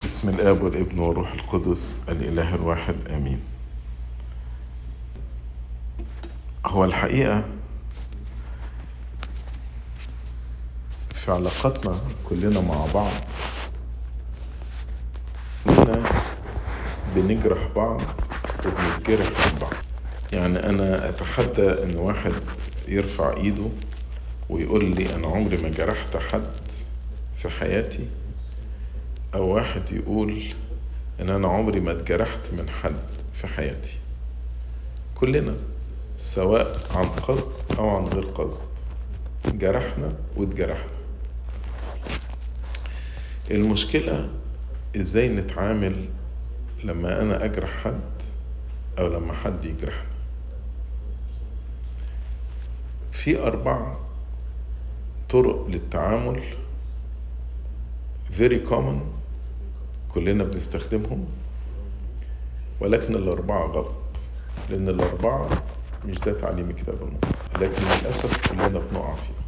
بسم الآب والابن والروح القدس الإله الواحد آمين هو الحقيقة في علاقتنا كلنا مع بعض كلنا بنجرح بعض وبنتجرح من بعض يعني أنا أتحدى إن واحد يرفع إيده ويقول لي أنا عمري ما جرحت حد في حياتي أو واحد يقول إن أنا عمري ما اتجرحت من حد في حياتي كلنا سواء عن قصد أو عن غير قصد جرحنا واتجرحنا المشكلة إزاي نتعامل لما أنا أجرح حد أو لما حد يجرحني في أربع طرق للتعامل very common كلنا بنستخدمهم ولكن الأربعة غلط لأن الأربعة مش ده تعليم الكتاب المقدس لكن للأسف كلنا بنقع فيها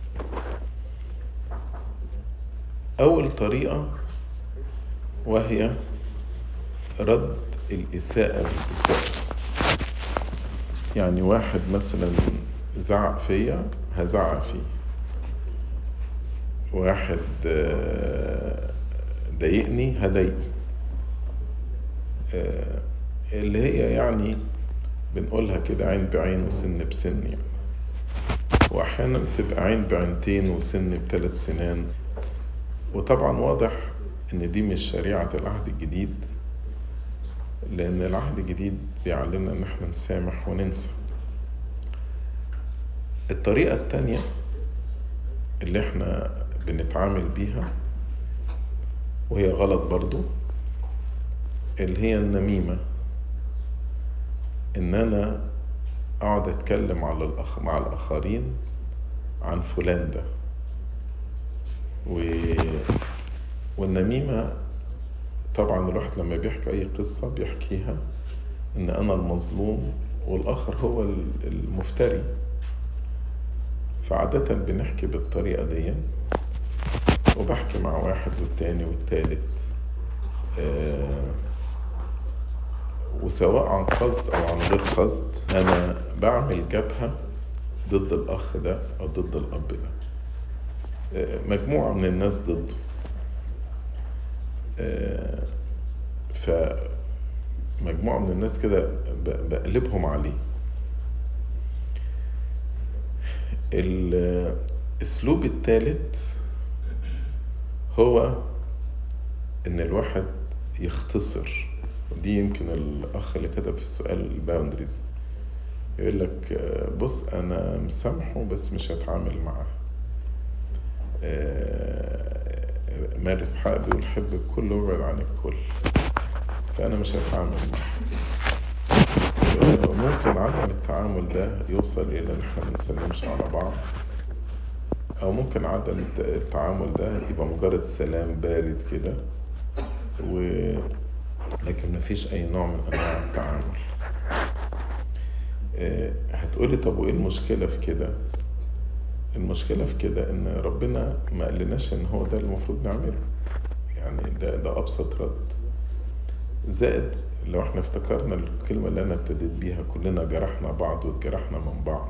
أول طريقة وهي رد الإساءة بالإساءة يعني واحد مثلا زعق فيا هزعق فيه واحد ضايقني هضايقه اللي هي يعني بنقولها كده عين بعين وسن بسن يعني واحيانا بتبقى عين بعينتين وسن بثلاث سنان وطبعا واضح ان دي مش شريعة العهد الجديد لان العهد الجديد بيعلمنا ان احنا نسامح وننسى الطريقة التانية اللي احنا بنتعامل بيها وهي غلط برضو اللي هي النميمة ان انا اقعد اتكلم على الأخ... مع الاخرين عن فلان ده و... والنميمة طبعا الواحد لما بيحكي اي قصة بيحكيها ان انا المظلوم والاخر هو المفتري فعادة بنحكي بالطريقة دي وبحكي مع واحد والتاني والتالت آه وسواء عن قصد او عن غير قصد انا بعمل جبهة ضد الاخ ده او ضد الاب ده آه مجموعة من الناس ضده آه فمجموعة من الناس كده بقلبهم عليه الاسلوب الثالث هو ان الواحد يختصر ودي يمكن الاخ اللي كتب في السؤال الباوندريز يقول لك بص انا مسامحه بس مش هتعامل معاه مارس حق بيقول حب الكل وابعد عن الكل فانا مش هتعامل معاه ممكن عدم التعامل ده يوصل الى ان احنا ما نسلمش على بعض او ممكن عدم التعامل ده يبقى مجرد سلام بارد كده و لكن مفيش اي نوع من انواع التعامل هتقولي طب وايه المشكله في كده المشكله في كده ان ربنا ما قالناش ان هو ده المفروض نعمله يعني ده ده ابسط رد زائد لو احنا افتكرنا الكلمه اللي انا ابتديت بيها كلنا جرحنا بعض واتجرحنا من بعض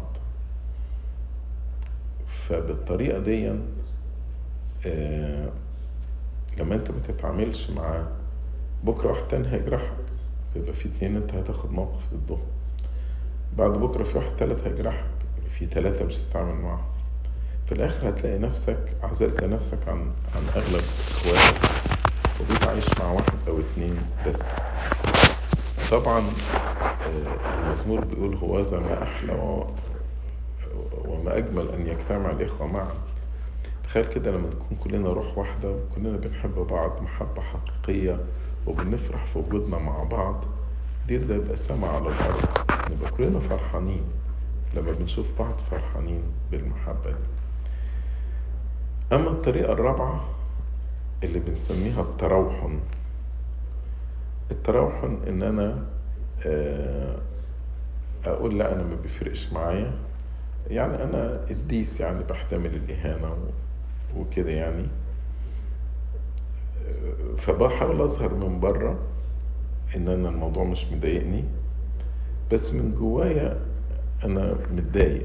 فبالطريقة دي آه لما انت ما تتعاملش معاه بكرة واحد تاني هيجرحك يبقى في اتنين انت هتاخد موقف ضدهم بعد بكرة في واحد تالت هيجرحك في تلاتة مش هتتعامل معاهم في الآخر هتلاقي نفسك عزلت نفسك عن عن أغلب إخواتك وبقيت عايش مع واحد أو اتنين بس طبعا آه المزمور بيقول هوذا ما أحلى وما أجمل أن يجتمع الإخوة معا تخيل كده لما نكون كلنا روح واحدة وكلنا بنحب بعض محبة حقيقية وبنفرح في وجودنا مع بعض دي ده يبقى سما على الأرض نبقى كلنا فرحانين لما بنشوف بعض فرحانين بالمحبة دي أما الطريقة الرابعة اللي بنسميها التروحن التروحن إن أنا أقول لا أنا ما بيفرقش معايا يعني انا قديس يعني بحتمل الاهانه وكده يعني فبحاول اظهر من بره ان انا الموضوع مش مضايقني بس من جوايا انا متضايق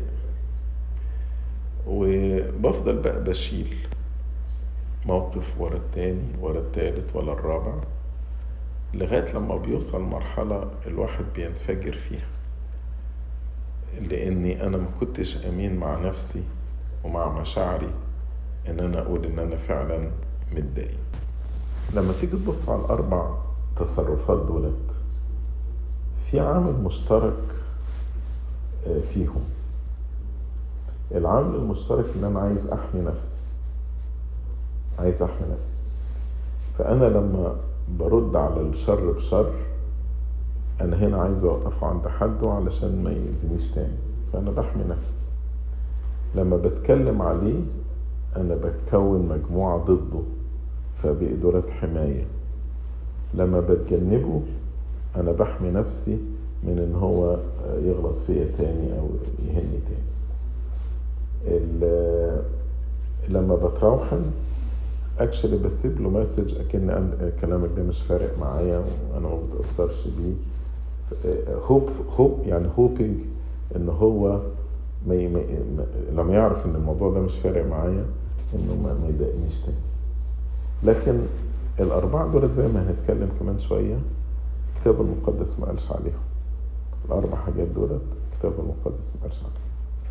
وبفضل بقى بشيل موقف ورا التاني ورا التالت ورا الرابع لغاية لما بيوصل مرحلة الواحد بينفجر فيها لاني انا ما كنتش امين مع نفسي ومع مشاعري ان انا اقول ان انا فعلا متضايق لما تيجي تبص على الاربع تصرفات دولت في عامل مشترك فيهم العامل المشترك ان انا عايز احمي نفسي عايز احمي نفسي فانا لما برد على الشر بشر انا هنا عايز اوقفه عند حده علشان ما يأذينيش تاني فانا بحمي نفسي لما بتكلم عليه انا بتكون مجموعة ضده فبقي دولت حماية لما بتجنبه انا بحمي نفسي من ان هو يغلط فيا تاني او يهني تاني لما بتروحن اكشلي بسيب له مسج اكن كلامك ده مش فارق معايا وانا ما بتاثرش بيه هوب هوب يعني هوبينج ان هو ما ي... ما... لما يعرف ان الموضوع ده مش فارق معايا انه ما, ما يضايقنيش تاني لكن الاربعه دول زي ما هنتكلم كمان شويه الكتاب المقدس ما قالش عليهم الاربع حاجات دولت الكتاب المقدس ما قالش عليهم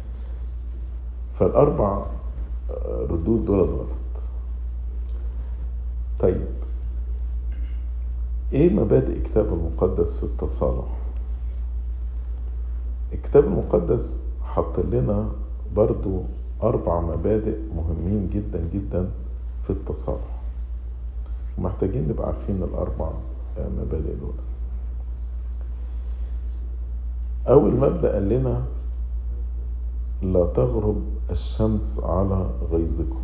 فالاربع ردود دولت غلط طيب ايه مبادئ الكتاب المقدس في التصالح الكتاب المقدس حط لنا برضو اربع مبادئ مهمين جدا جدا في التصالح ومحتاجين نبقى عارفين الاربع مبادئ دول اول مبدأ قال لنا لا تغرب الشمس على غيظكم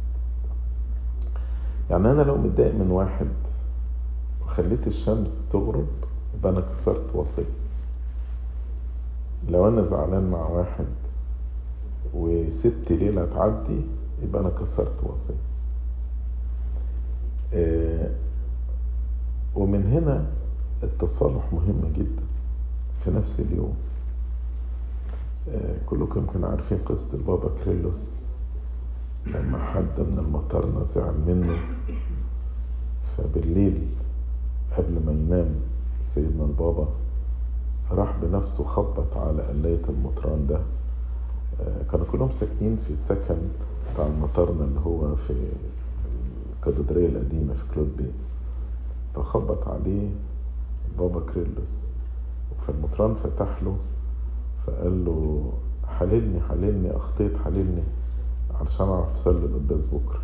يعني انا لو متضايق من واحد وخليت الشمس تغرب يبقى انا كسرت وصية لو انا زعلان مع واحد وسبت ليلة تعدي يبقى انا كسرت وصية آه ومن هنا التصالح مهم جدا في نفس اليوم آه كلكم كانوا عارفين قصة البابا كريلوس لما حد من المطارنة زعل منه فبالليل قبل ما ينام سيدنا البابا راح بنفسه خبط على قلاية المطران ده كانوا كلهم ساكنين في السكن بتاع المطارنة اللي هو في الكاتدرائية القديمة في كلود بي فخبط عليه بابا كريلوس فالمطران فتح له فقال له حللني حللني اخطيت حللني علشان اعرف اصلي القداس بكره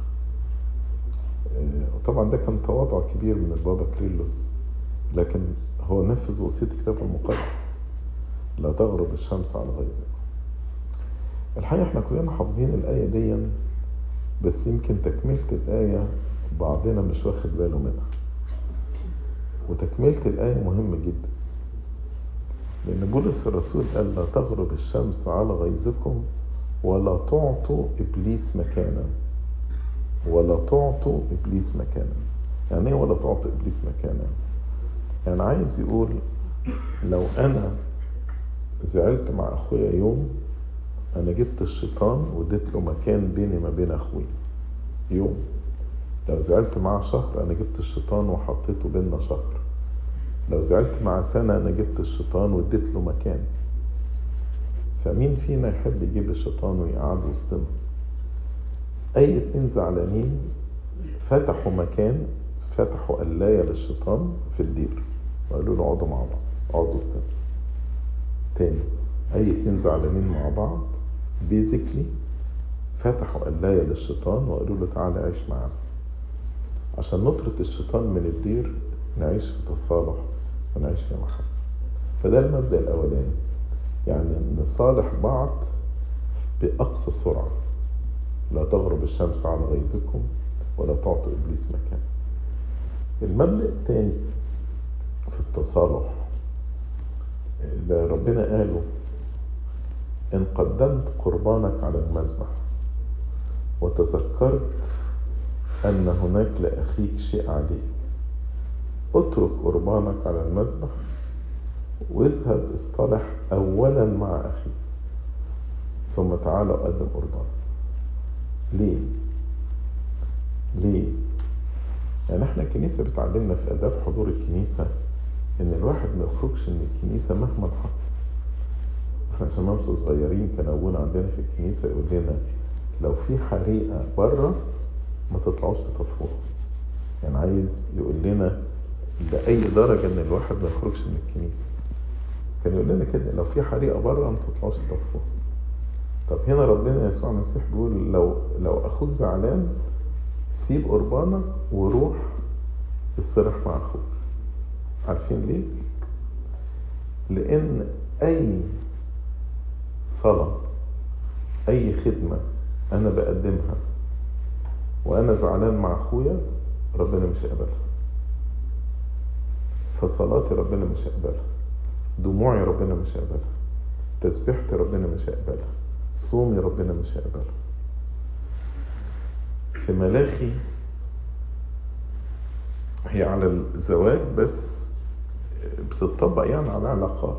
وطبعا ده كان تواضع كبير من البابا كريلوس لكن هو نفذ وصية الكتاب المقدس لا تغرب الشمس على غيظك الحقيقة احنا كلنا حافظين الآية دي بس يمكن تكملة الآية بعضنا مش واخد باله منها وتكملة الآية مهمة جدا لأن بولس الرسول قال لا تغرب الشمس على غيظكم ولا تعطوا إبليس مكانا ولا تعطوا إبليس مكانا يعني إيه ولا تعطوا إبليس مكانا يعني عايز يقول لو أنا زعلت مع أخويا يوم أنا جبت الشيطان واديت له مكان بيني ما بين أخويا يوم لو زعلت معاه شهر أنا جبت الشيطان وحطيته بيننا شهر لو زعلت مع سنة أنا جبت الشيطان واديت له مكان فمين فينا يحب يجيب الشيطان ويقعد وسطنا أي اتنين زعلانين فتحوا مكان فتحوا قلاية للشيطان في الدير وقالوا له اقعدوا مع بعض اقعدوا وسطنا تاني أي اتنين زعلانين مع بعض بيزيكلي فتحوا قلاية للشيطان وقالوا له تعالى عيش معانا عشان نطرد الشيطان من الدير نعيش في تصالح ونعيش في محبة فده المبدأ الأولاني يعني نصالح بعض بأقصى سرعة لا تغرب الشمس على غيظكم ولا تعطوا إبليس مكان المبدأ الثاني في التصالح اللي ربنا قاله إن قدمت قربانك على المذبح وتذكرت أن هناك لأخيك شيء عليك اترك قربانك على المذبح واذهب اصطلح أولا مع أخيك ثم تعال وقدم قربانك ليه؟ ليه؟ يعني احنا الكنيسة بتعلمنا في آداب حضور الكنيسة إن الواحد ما يخرجش من الكنيسة مهما حصل. احنا شباب صغيرين كان أبونا عندنا في الكنيسة يقول لنا لو في حريقة بره ما تطلعوش تطفوها. يعني عايز يقول لنا لأي درجة إن الواحد ما يخرجش من الكنيسة. كان يقول لنا كده لو في حريقة بره ما تطلعوش تطفوها. طب هنا ربنا يسوع المسيح بيقول لو لو اخوك زعلان سيب قربانك وروح اصطلح مع اخوك عارفين ليه لان اي صلاة اي خدمة انا بقدمها وانا زعلان مع اخويا ربنا مش هيقبلها فصلاتي ربنا مش هيقبلها دموعي ربنا مش هيقبلها تسبيحتي ربنا مش هيقبلها صومي ربنا مش هيقبله في ملاخي هي على الزواج بس بتطبق يعني على علاقات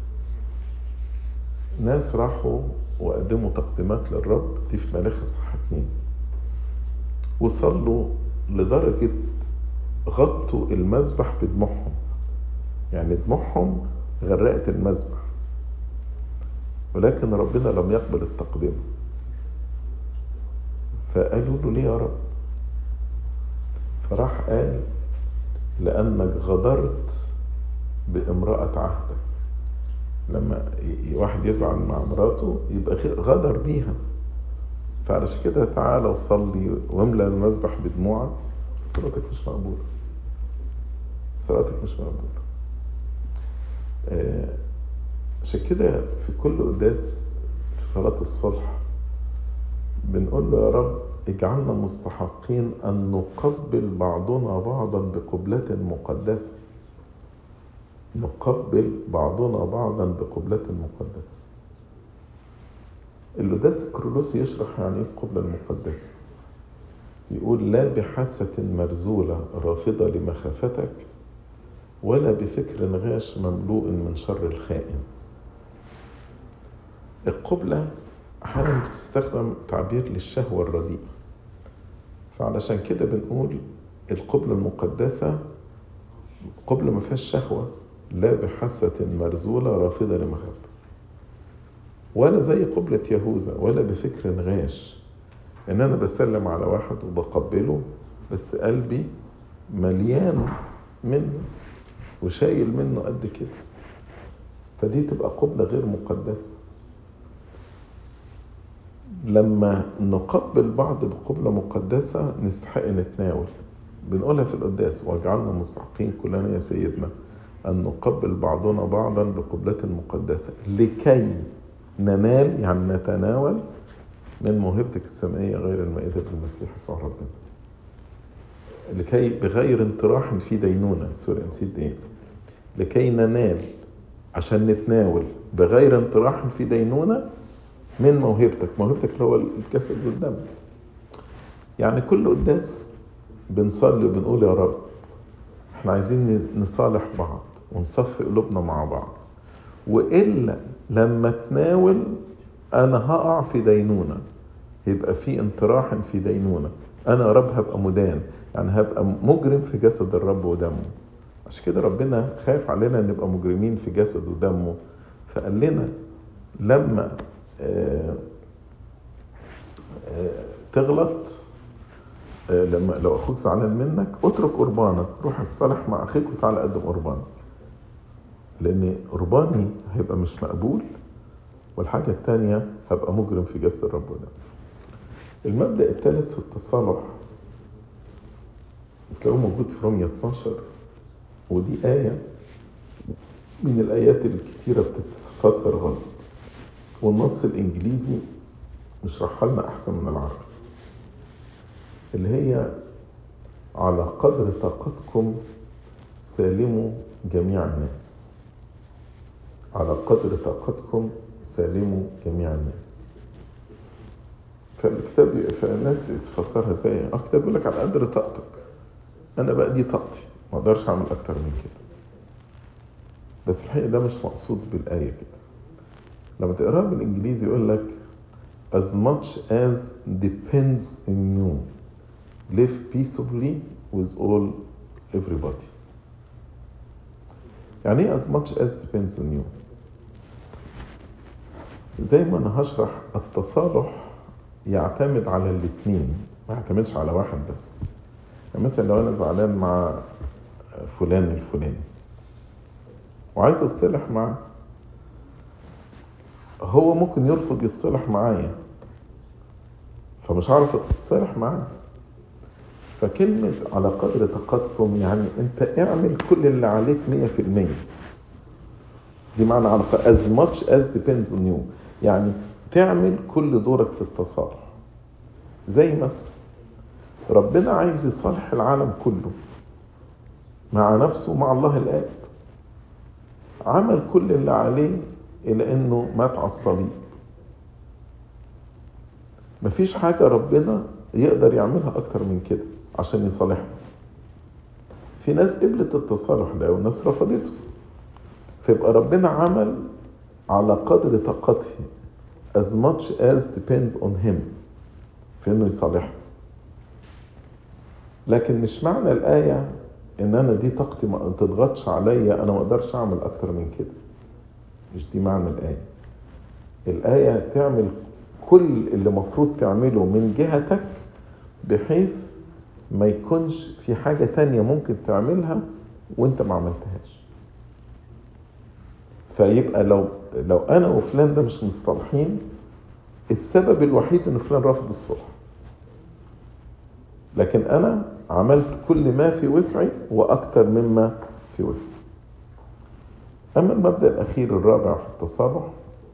ناس راحوا وقدموا تقديمات للرب دي في ملاخي صح اتنين وصلوا لدرجة غطوا المذبح بدموعهم يعني دموعهم غرقت المذبح ولكن ربنا لم يقبل التقديم فقالوا له ليه يا رب فراح قال لأنك غدرت بامرأة عهدك لما واحد يزعل مع مراته يبقى غدر بيها فعلشان كده تعالى وصلي واملى المذبح بدموعك صلاتك مش مقبولة صلاتك مش مقبولة آه عشان كده في كل قداس في صلاة الصلح بنقول له يا رب اجعلنا مستحقين أن نقبل بعضنا بعضا بقبلة مقدسة نقبل بعضنا بعضا بقبلة مقدسة القداس الكرولوسي يشرح يعني ايه القبلة المقدسة يقول لا بحاسة مرزولة رافضة لمخافتك ولا بفكر غاش مملوء من شر الخائن القبلة أحيانا بتستخدم تعبير للشهوة الرديئة فعلشان كده بنقول القبلة المقدسة قبلة ما فيهاش شهوة لا بحاسة مرزولة رافضة لمخافتك ولا زي قبلة يهوذا ولا بفكر غاش ان انا بسلم على واحد وبقبله بس قلبي مليان منه وشايل منه قد كده فدي تبقى قبلة غير مقدسة لما نقبل بعض بقبلة مقدسة نستحق نتناول بنقولها في القداس واجعلنا مستحقين كلنا يا سيدنا أن نقبل بعضنا بعضا بقبلة مقدسة لكي ننال يعني نتناول من موهبتك السمائية غير المائدة بالمسيح يسوع ربنا لكي بغير انطراح في دينونة سوري نسيت ايه لكي ننال عشان نتناول بغير انطراح في دينونة من موهبتك موهبتك اللي هو الجسد والدم يعني كل قداس بنصلي وبنقول يا رب احنا عايزين نصالح بعض ونصفي قلوبنا مع بعض والا لما تناول انا هقع في دينونه يبقى في انطراح في دينونه انا يا رب هبقى مدان يعني هبقى مجرم في جسد الرب ودمه عشان كده ربنا خايف علينا نبقى مجرمين في جسد ودمه فقال لنا لما آآ آآ تغلط لما لو اخوك زعلان منك اترك قربانك روح اصطلح مع اخيك وتعالى قدم قربانك لان قرباني هيبقى مش مقبول والحاجة التانية هبقى مجرم في جسد الرب ده المبدأ الثالث في التصالح تلاقوه موجود في رومية 12 ودي آية من الآيات الكتيرة بتتفسر غلط والنص الإنجليزي مشرحها لنا أحسن من العربي اللي هي على قدر طاقتكم سالموا جميع الناس على قدر طاقتكم سالموا جميع الناس فالكتاب فالناس تفسرها ازاي؟ اه الكتاب بيقول لك على قدر طاقتك انا بقى دي طاقتي ما اقدرش اعمل اكتر من كده بس الحقيقه ده مش مقصود بالايه كده لما تقراها بالانجليزي يقول لك as much as depends on you live peaceably with all everybody يعني ايه as much as depends on you زي ما انا هشرح التصالح يعتمد على الاثنين ما يعتمدش على واحد بس يعني مثلا لو انا زعلان مع فلان الفلاني وعايز اصطلح معاه هو ممكن يرفض يصطلح معايا فمش هعرف اتصالح معاه فكلمة على قدر طاقتكم يعني انت اعمل كل اللي عليك مية في المية دي معنى على قدر as much as depends on you يعني تعمل كل دورك في التصالح زي مثلا ربنا عايز يصالح العالم كله مع نفسه ومع الله الآب عمل كل اللي عليه إلى إنه مات على الصليب مفيش حاجة ربنا يقدر يعملها أكتر من كده عشان يصالحنا في ناس قبلت التصالح ده وناس رفضته فيبقى ربنا عمل على قدر طاقته as much as depends on him في انه يصالحنا لكن مش معنى الآية ان انا دي طاقتي ما تضغطش عليا انا ما اقدرش اعمل اكتر من كده مش دي معنى الآية الآية تعمل كل اللي مفروض تعمله من جهتك بحيث ما يكونش في حاجة تانية ممكن تعملها وانت ما عملتهاش فيبقى لو لو انا وفلان ده مش مصطلحين السبب الوحيد ان فلان رافض الصلح لكن انا عملت كل ما في وسعي واكثر مما في وسعي اما المبدا الاخير الرابع في التصالح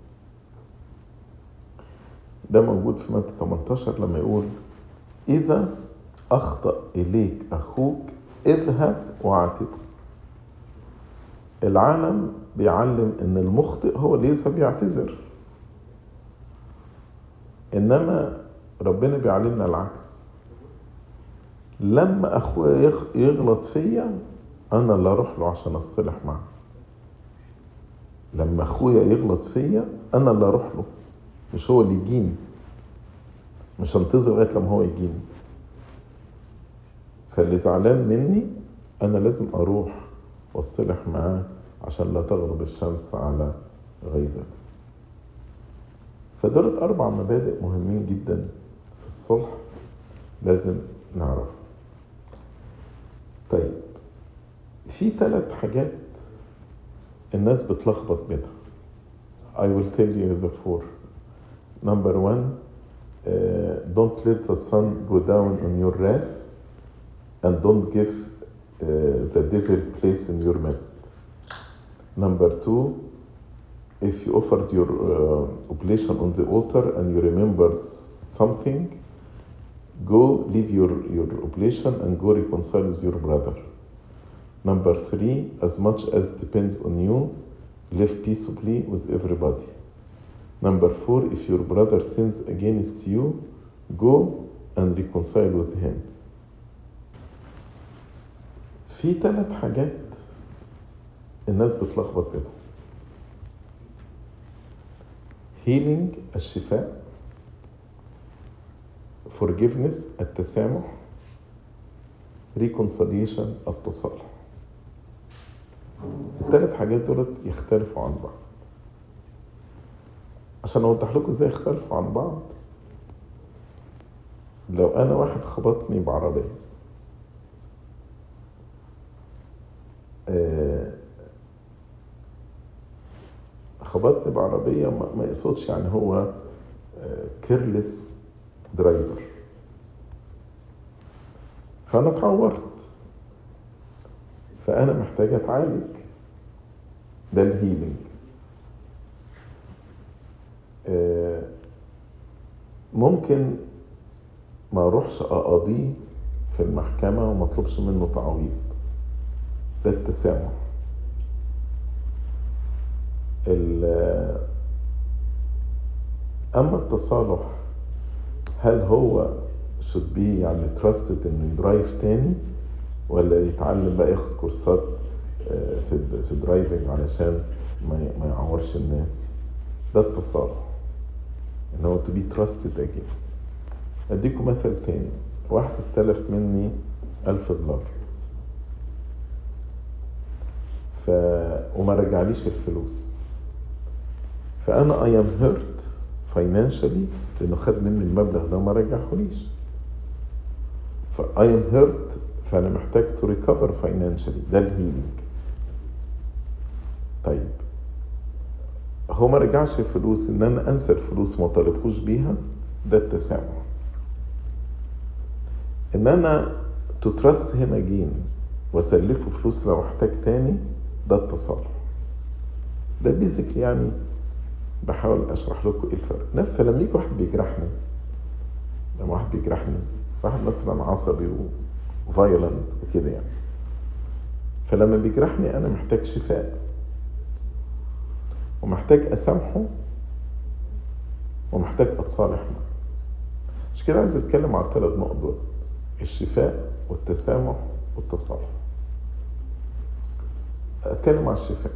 ده موجود في متى 18 لما يقول اذا اخطا اليك اخوك اذهب وعاتبه العالم بيعلم ان المخطئ هو اللي لسه بيعتذر انما ربنا بيعلمنا العكس لما اخويا يغلط فيا انا اللي اروح له عشان اصطلح معاه لما اخويا يغلط فيا انا اللي اروح له مش هو اللي يجيني مش هنتظر لغايه لما هو يجيني فاللي زعلان مني انا لازم اروح واصطلح معاه عشان لا تغرب الشمس على غيظته فدولت أربع مبادئ مهمين جدا في الصلح لازم نعرف طيب في ثلاث حاجات الناس بتلخبط بينها I will tell you the four number one uh, don't let the sun go down on your wrath and don't give uh, the devil place in your midst Number two, if you offered your uh, oblation on the altar and you remembered something, go leave your, your oblation and go reconcile with your brother. Number three, as much as depends on you, live peaceably with everybody. Number four, if your brother sins against you, go and reconcile with him. في ثلاث حاجات الناس بتلخبط بينهم healing الشفاء forgiveness التسامح reconciliation التصالح الثلاث حاجات دولت يختلفوا عن بعض عشان اوضح لكم ازاي يختلفوا عن بعض لو انا واحد خبطني بعربيه آه خبطني بعربية ما يقصدش يعني هو كيرلس درايفر فأنا اتعورت فأنا محتاج أتعالج ده الهيلينج ممكن ما اروحش اقاضيه في المحكمة وما اطلبش منه تعويض ده التسامح اما التصالح هل هو should be يعني trusted انه يدرايف تاني ولا يتعلم بقى ياخد كورسات آه، في في درايفنج علشان ما ي- ما يعورش الناس ده التصالح ان هو to be trusted again اديكم مثل تاني واحد استلف مني ألف دولار ف... وما رجعليش الفلوس فأنا I am hurt financially لأنه خد مني المبلغ ده وما رجعهوليش ف I am hurt فأنا محتاج to recover financially ده الهيلينج طيب هو ما رجعش الفلوس ان انا انسى الفلوس وما طالبهوش بيها ده التسامح ان انا to trust him again واسلفه فلوس لو احتاج تاني ده التصالح ده بيزك يعني بحاول اشرح لكم ايه الفرق نف فلما يجي واحد بيجرحني لما واحد بيجرحني واحد مثلا عصبي وفايولنت وكده يعني فلما بيجرحني انا محتاج شفاء ومحتاج اسامحه ومحتاج اتصالح معه مش كده عايز اتكلم على الثلاث نقط دول الشفاء والتسامح والتصالح اتكلم على الشفاء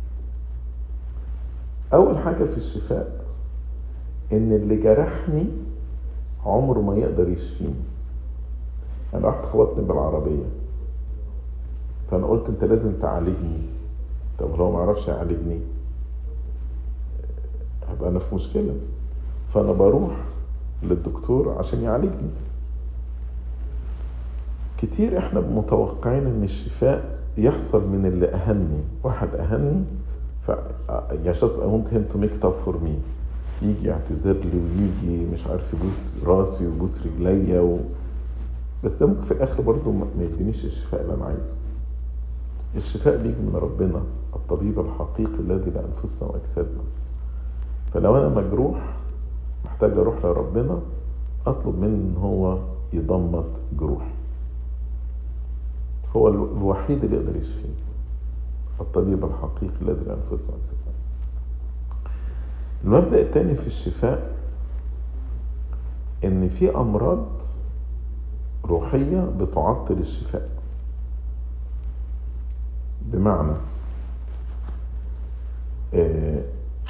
اول حاجه في الشفاء ان اللي جرحني عمره ما يقدر يشفيني انا واحد خبطني بالعربيه فانا قلت انت لازم تعالجني طب لو ما عرفش يعالجني هبقى انا في مشكله فانا بروح للدكتور عشان يعالجني كتير احنا متوقعين ان الشفاء يحصل من اللي اهني واحد اهني ف يا شخص I want him to make it up for me يجي يعتذر لي ويجي مش عارف يبوس راسي ويبوس رجليا و... بس ده ممكن في الاخر برضه ما ما يدينيش الشفاء اللي انا عايزه الشفاء بيجي من ربنا الطبيب الحقيقي الذي لانفسنا واجسادنا فلو انا مجروح محتاج اروح لربنا اطلب منه ان هو يضمد جروح هو الوحيد اللي يقدر يشفيني الطبيب الحقيقي الذي لانفسنا واجسادنا المبدأ الثاني في الشفاء ان في امراض روحية بتعطل الشفاء بمعنى آه،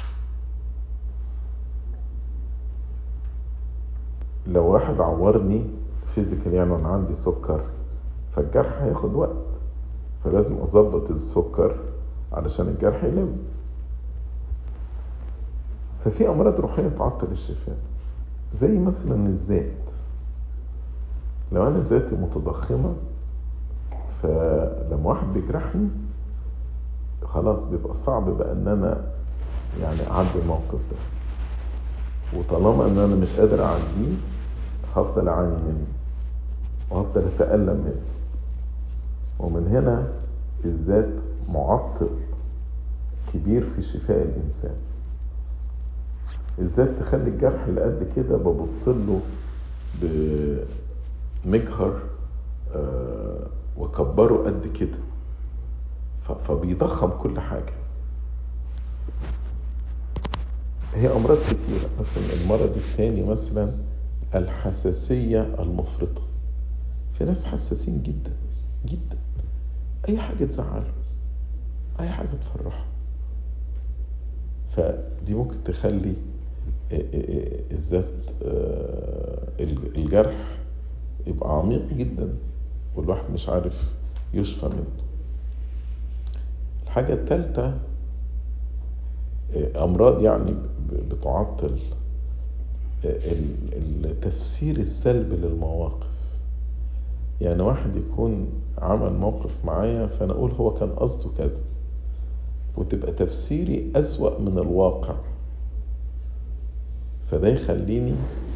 لو واحد عورني فيزيكال يعني وانا عندي سكر فالجرح هياخد وقت فلازم اظبط السكر علشان الجرح يلم ففي امراض روحيه تعطل الشفاء زي مثلا الذات لو انا ذاتي متضخمه فلما واحد بيجرحني خلاص بيبقى صعب بقى ان انا يعني اعدي الموقف ده وطالما ان انا مش قادر اعديه هفضل اعاني منه وهفضل اتالم منه ومن هنا الذات معطل كبير في شفاء الانسان الذات تخلي الجرح اللي قد كده ببص له بمجهر آه، واكبره قد كده ف- فبيضخم كل حاجه هي امراض كتيره مثلا المرض الثاني مثلا الحساسيه المفرطه في ناس حساسين جدا جدا اي حاجه تزعله اي حاجه تفرحه فدي ممكن تخلي الذات آه، الجرح يبقى عميق جدا والواحد مش عارف يشفى منه الحاجة الثالثة آه، أمراض يعني ب- بتعطل آه، ال- التفسير السلبي للمواقف يعني واحد يكون عمل موقف معايا فأنا أقول هو كان قصده كذا وتبقى تفسيري أسوأ من الواقع فده يخليني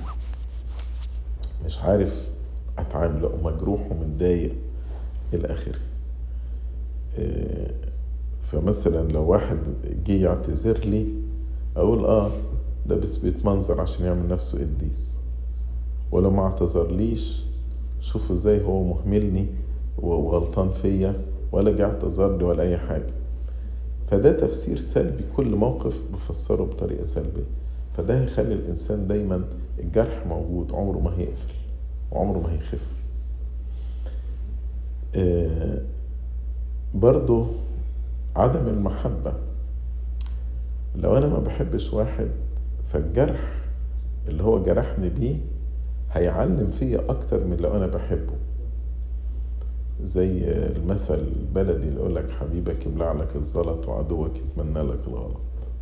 مش عارف اتعامل ومجروح ومتضايق الى اخره آه، فمثلا لو واحد جه يعتذر لي اقول اه ده بس بيتمنظر عشان يعمل نفسه قديس ولو ما اعتذرليش شوفوا ازاي هو مهملني وغلطان فيا ولا جه اعتذر لي ولا اي حاجه فده تفسير سلبي كل موقف بفسره بطريقه سلبيه فده هيخلي الإنسان دايما الجرح موجود عمره ما هيقفل وعمره ما هيخف آه برضو عدم المحبة لو أنا ما بحبش واحد فالجرح اللي هو جرحني بيه هيعلم فيا أكتر من لو أنا بحبه زي المثل البلدي اللي يقول لك حبيبك يبلع لك الزلط وعدوك يتمنى لك الغلط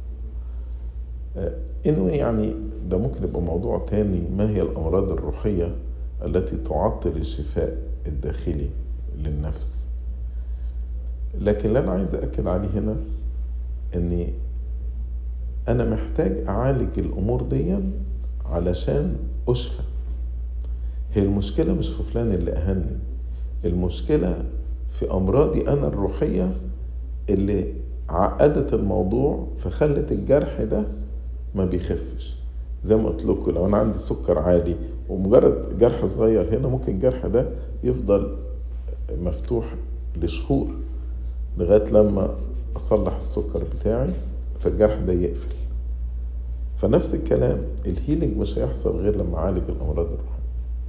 انه يعني ده ممكن يبقى موضوع تاني ما هي الامراض الروحيه التي تعطل الشفاء الداخلي للنفس لكن اللي انا عايز اكد عليه هنا اني انا محتاج اعالج الامور دي علشان اشفى هي المشكله مش في فلان اللي اهني المشكله في امراضي انا الروحيه اللي عقدت الموضوع فخلت الجرح ده ما بيخفش زي ما قلت لكم لو انا عندي سكر عالي ومجرد جرح صغير هنا ممكن الجرح ده يفضل مفتوح لشهور لغايه لما اصلح السكر بتاعي فالجرح ده يقفل فنفس الكلام الهيلينج مش هيحصل غير لما اعالج الامراض الروحيه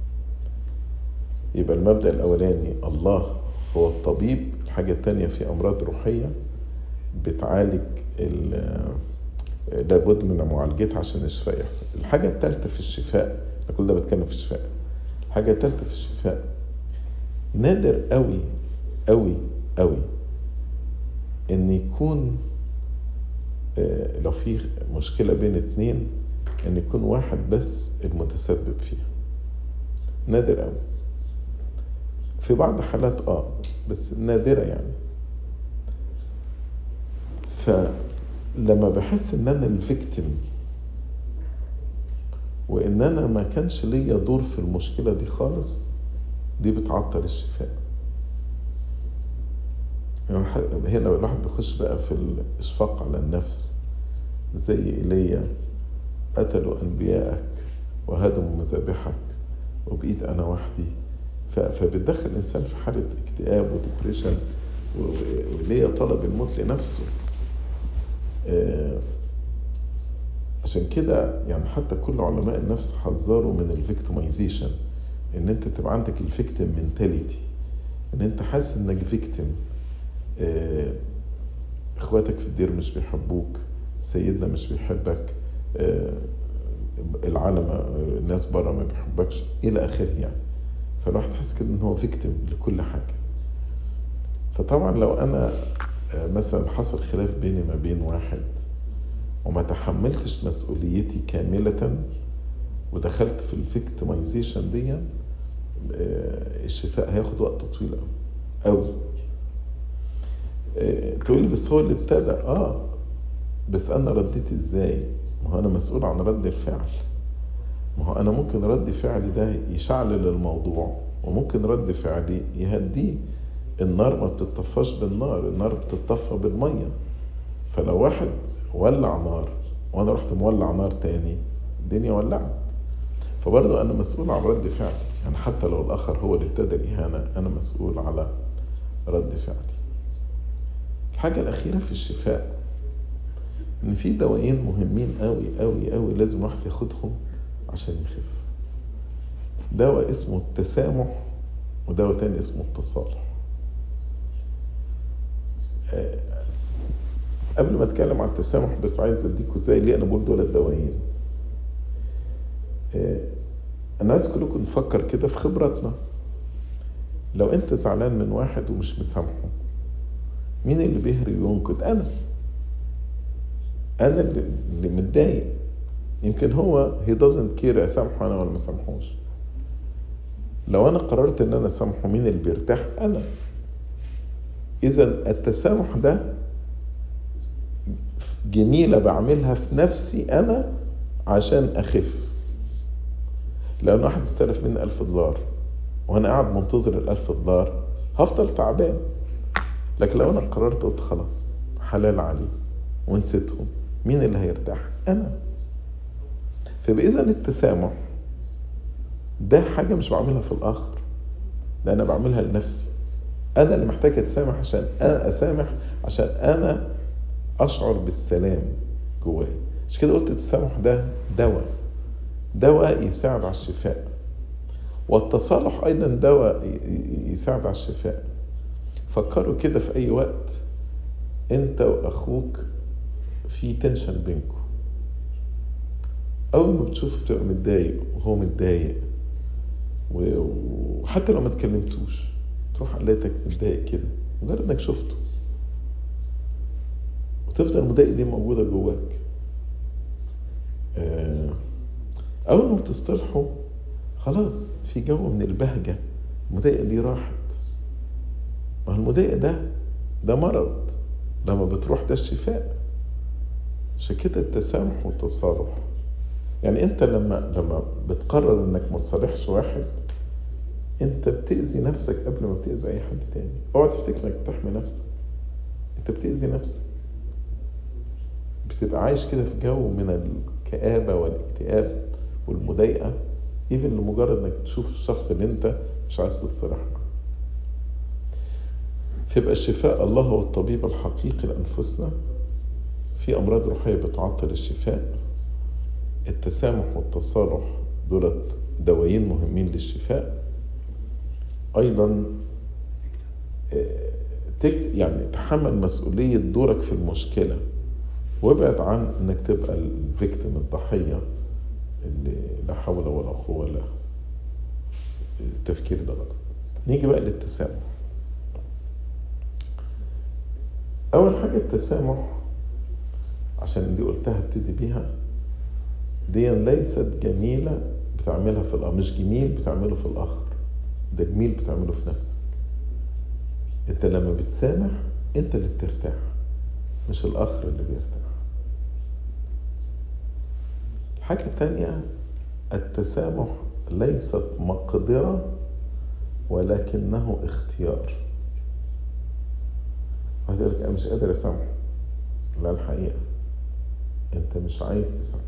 يبقى المبدا الاولاني الله هو الطبيب الحاجه الثانيه في امراض روحيه بتعالج لابد من معالجتها عشان الشفاء يحصل الحاجة الثالثة في الشفاء كل ده بتكلم في الشفاء الحاجة الثالثة في الشفاء نادر قوي قوي قوي ان يكون لو في مشكلة بين اتنين ان يكون واحد بس المتسبب فيها نادر قوي في بعض حالات اه بس نادرة يعني فلما بحس ان انا الفيكتيم وان انا ما كانش ليا دور في المشكلة دي خالص دي بتعطل الشفاء يعني هنا الواحد بيخش بقى في الاشفاق على النفس زي ايليا قتلوا انبيائك وهدموا مذابحك وبقيت انا وحدي فبتدخل الانسان في حاله اكتئاب وديبريشن وليا طلب الموت لنفسه آه عشان كده يعني حتى كل علماء النفس حذروا من الفيكتمايزيشن ان انت تبقى عندك الفيكتيم منتاليتي ان انت حاسس انك فيكتيم آه اخواتك في الدير مش بيحبوك سيدنا مش بيحبك آه العالم الناس بره ما بيحبكش الى اخره يعني فالواحد حاسس كده ان هو فيكتيم لكل حاجه فطبعا لو انا مثلا حصل خلاف بيني ما بين واحد وما تحملتش مسؤوليتي كاملة ودخلت في الفيكتمايزيشن دي الشفاء هياخد وقت طويل قوي قوي تقول بس هو اللي ابتدى اه بس انا رديت ازاي ما هو انا مسؤول عن رد الفعل ما هو انا ممكن رد فعلي ده يشعلل الموضوع وممكن رد فعلي يهديه النار ما بتطفاش بالنار النار بتطفى بالمية فلو واحد ولع نار وانا رحت مولع نار تاني الدنيا ولعت فبرضه انا مسؤول عن رد فعلي يعني حتى لو الاخر هو اللي ابتدى الاهانه انا مسؤول على رد فعلي الحاجه الاخيره في الشفاء ان في دوايين مهمين قوي قوي قوي لازم الواحد ياخدهم عشان يخف دواء اسمه التسامح ودواء تاني اسمه التصالح قبل ما اتكلم عن التسامح بس عايز اديكم ازاي ليه انا بقول دول الدوايين انا عايز كلكم نفكر كده في خبراتنا لو انت زعلان من واحد ومش مسامحه مين اللي بيهري وينقد انا انا اللي متضايق يمكن هو هي doesn't care اسامحه انا ولا ما اسامحوش لو انا قررت ان انا اسامحه مين اللي بيرتاح انا اذا التسامح ده جميله بعملها في نفسي انا عشان اخف لو واحد استلف مني ألف دولار وانا قاعد منتظر الألف دولار هفضل تعبان لكن لو انا قررت قلت خلاص حلال عليه ونسيتهم مين اللي هيرتاح انا فبإذا التسامح ده حاجة مش بعملها في الآخر ده أنا بعملها لنفسي أنا اللي محتاج أتسامح عشان أنا أسامح عشان أنا أشعر بالسلام جواي مش كده قلت التسامح ده دواء دواء يساعد على الشفاء والتصالح ايضا دواء يساعد على الشفاء فكروا كده في اي وقت انت واخوك في تنشن بينكم اول ما بتشوفه تبقى متضايق وهو متضايق وحتى لو ما اتكلمتوش تروح قلتك متضايق كده مجرد انك شفته وتفضل مضايق دي موجودة جواك أول ما بتصطلحوا خلاص في جو من البهجة المضايقة دي راحت ما المضايقة ده ده مرض لما بتروح ده الشفاء عشان كده التسامح والتصالح يعني انت لما لما بتقرر انك ما تصالحش واحد انت بتأذي نفسك قبل ما بتأذي اي حد تاني اوعى تفتكر انك بتحمي نفسك انت بتأذي نفسك بتبقى عايش كده في جو من الكآبة والاكتئاب والمضايقة ايفن لمجرد انك تشوف الشخص اللي انت مش عايز تصطلح معاه فيبقى الشفاء الله هو الطبيب الحقيقي لأنفسنا في أمراض روحية بتعطل الشفاء التسامح والتصالح دولت دوايين مهمين للشفاء أيضا تك يعني تحمل مسؤولية دورك في المشكلة وابعد عن انك تبقى الفيكتيم الضحية اللي لا حول ولا قوة له التفكير ده غلط نيجي بقى للتسامح أول حاجة التسامح عشان دي قلتها ابتدي بيها دي ليست جميلة بتعملها في الآخر مش جميل بتعمله في الآخر ده جميل بتعمله في نفسك انت لما بتسامح انت اللي بترتاح مش الآخر اللي بيرتاح الحاجة التانية التسامح ليست مقدرة ولكنه اختيار واحد يقول لك انا مش قادر اسامحه لا الحقيقة انت مش عايز تسامحه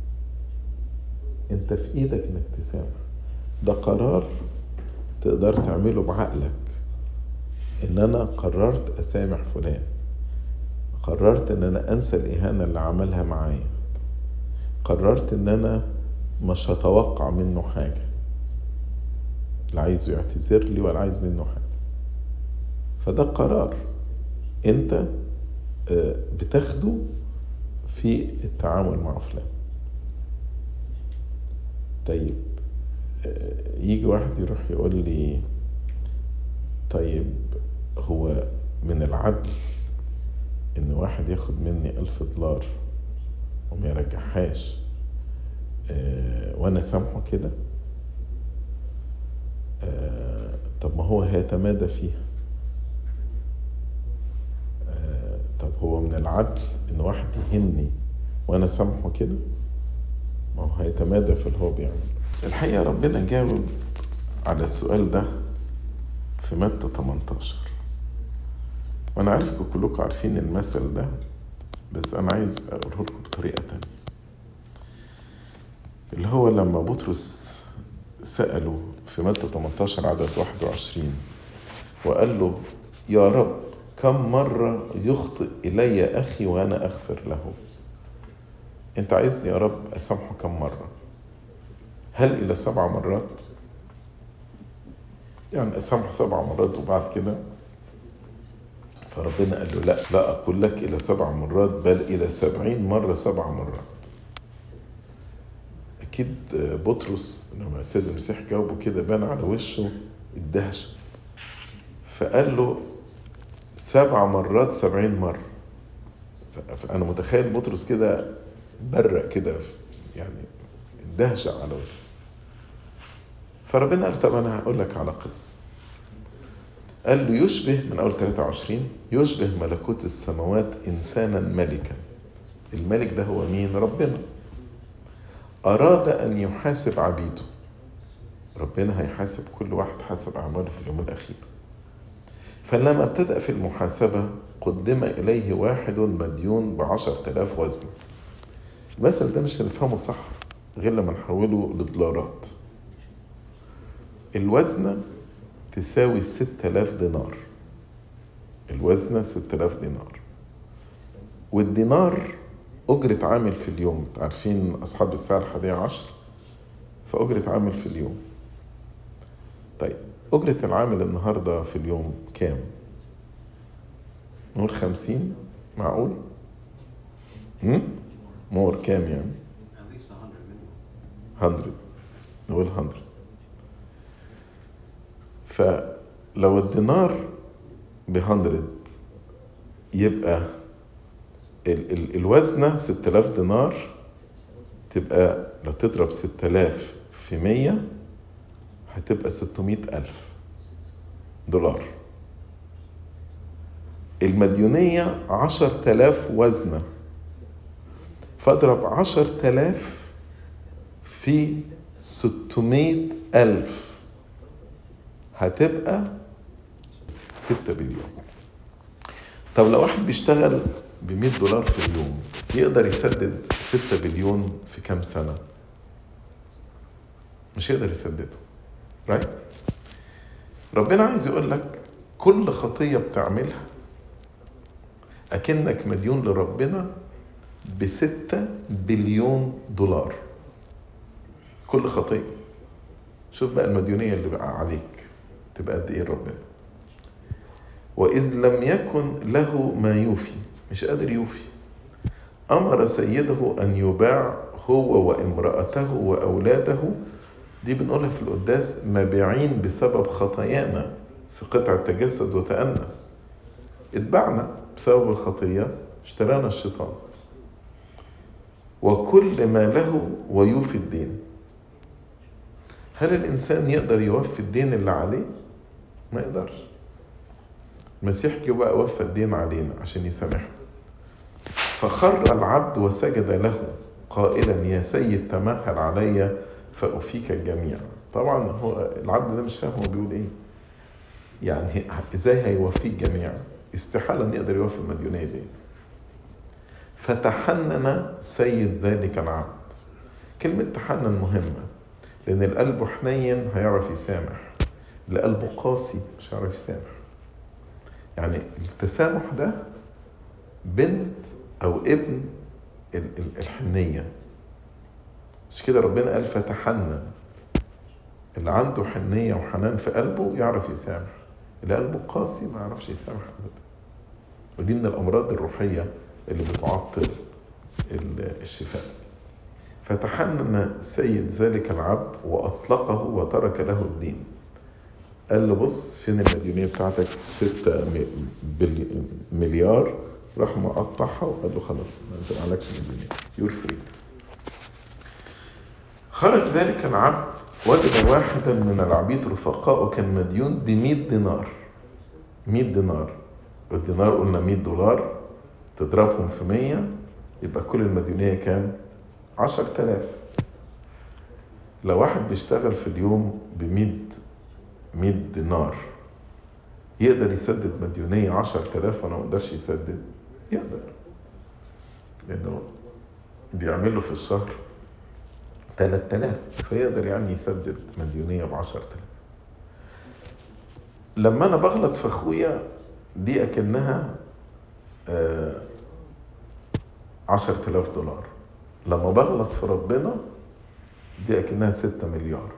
انت في ايدك انك تسامح ده قرار تقدر تعمله بعقلك ان انا قررت اسامح فلان قررت ان انا انسى الاهانة اللي عملها معايا قررت ان انا مش هتوقع منه حاجة لا عايزه يعتذر لي ولا عايز منه حاجة فده قرار انت بتاخده في التعامل مع فلان طيب يجي واحد يروح يقول لي طيب هو من العدل ان واحد ياخد مني الف دولار وما يرجعهاش وانا سامحه كده طب ما هو هيتمادى فيها طب هو من العدل ان واحد يهني وانا سامحه كده ما هو هيتمادى في اللي هو بيعمله الحقيقة ربنا جاوب على السؤال ده في متى 18 وانا عارفكم كلكم عارفين المثل ده بس انا عايز اقوله لكم بطريقة تانية اللي هو لما بطرس سأله في متى 18 عدد 21 وقال له يا رب كم مرة يخطئ إلي أخي وأنا أغفر له أنت عايزني يا رب أسامحه كم مرة هل إلى سبع مرات يعني أسامحه سبع مرات وبعد كده فربنا قال له لا لا أقول لك إلى سبع مرات بل إلى سبعين مرة سبع مرات أكيد بطرس لما السيد المسيح جاوبه كده بان على وشه الدهشة فقال له سبع مرات سبعين مرة فأنا متخيل بطرس كده برق كده يعني اندهشة على وجهه فربنا قال طب أنا هقول لك على قصة قال له يشبه من أول 23 يشبه ملكوت السماوات إنسانا ملكا الملك ده هو مين ربنا أراد أن يحاسب عبيده ربنا هيحاسب كل واحد حسب أعماله في اليوم الأخير فلما ابتدأ في المحاسبة قدم إليه واحد مديون بعشر تلاف وزن المثل ده مش هنفهمه صح غير لما نحوله لدولارات الوزنة تساوي ست آلاف دينار الوزنة ست آلاف دينار والدينار أجرة عامل في اليوم عارفين أصحاب الساعة الحادية عشر فأجرة عامل في اليوم طيب أجرة العامل النهاردة في اليوم كام؟ نقول خمسين معقول؟ هم؟ مور كام يعني؟ At least a hundred minimum. 100 نقول 100 فلو الدينار ب 100 يبقى ال ال الوزنة 6000 دينار تبقى لو تضرب 6000 في 100 هتبقى 600 ألف دولار المديونية 10000 وزنة فاضرب 10000 في 600 ألف هتبقى 6 بليون طب لو واحد بيشتغل ب 100 دولار في اليوم يقدر يسدد 6 بليون في كام سنة؟ مش يقدر يسدده رايت؟ ربنا عايز يقول لك كل خطية بتعملها أكنك مديون لربنا بستة بليون دولار كل خطية شوف بقى المديونية اللي بقى عليك تبقى قد ايه ربنا وإذ لم يكن له ما يوفي مش قادر يوفي أمر سيده أن يباع هو وامرأته وأولاده دي بنقولها في القداس مبيعين بسبب خطايانا في قطع تجسد وتأنس اتبعنا بسبب الخطية اشترانا الشيطان وكل ما له ويوفي الدين هل الإنسان يقدر يوفي الدين اللي عليه؟ ما يقدرش المسيح جه بقى وفى الدين علينا عشان يسامحنا فخر العبد وسجد له قائلا يا سيد تمهل علي فأفيك الجميع طبعا هو العبد ده مش فاهم هو بيقول ايه يعني ازاي هيوفيه الجميع استحالة ان يقدر يوفي المديونية دي فتحنن سيد ذلك العبد كلمة تحنن مهمة لأن القلب حنين هيعرف يسامح اللي قلبه قاسي مش هيعرف يسامح يعني التسامح ده بنت أو ابن ال- ال- الحنية مش كده ربنا قال فتحنن اللي عنده حنية وحنان في قلبه يعرف يسامح اللي قلبه قاسي ما يعرفش يسامح أبدا ودي من الأمراض الروحية اللي بتعطل ال- الشفاء فتحنن سيد ذلك العبد وأطلقه وترك له الدين قال له بص فين المديونية بتاعتك ستة م- بلي- مليار راح مقطعها وقال له خلاص ما انت معلكش مديونية يور فري خرج ذلك العبد وجد واحدا من العبيد رفقائه كان مديون ب 100 دينار 100 دينار والدينار قلنا 100 دولار تضربهم في 100 يبقى كل المديونية كام؟ 10000 لو واحد بيشتغل في اليوم ب 100 100 دينار يقدر يسدد مديونية 10000 ولا ما يقدرش يسدد؟ يقدر لأنه بيعمل له في الشهر 3000 فيقدر يعني يسدد مديونية ب 10000 لما أنا بغلط في أخويا دي أكنها آه 10000 دولار لما بغلط في ربنا دي أكنها 6 مليار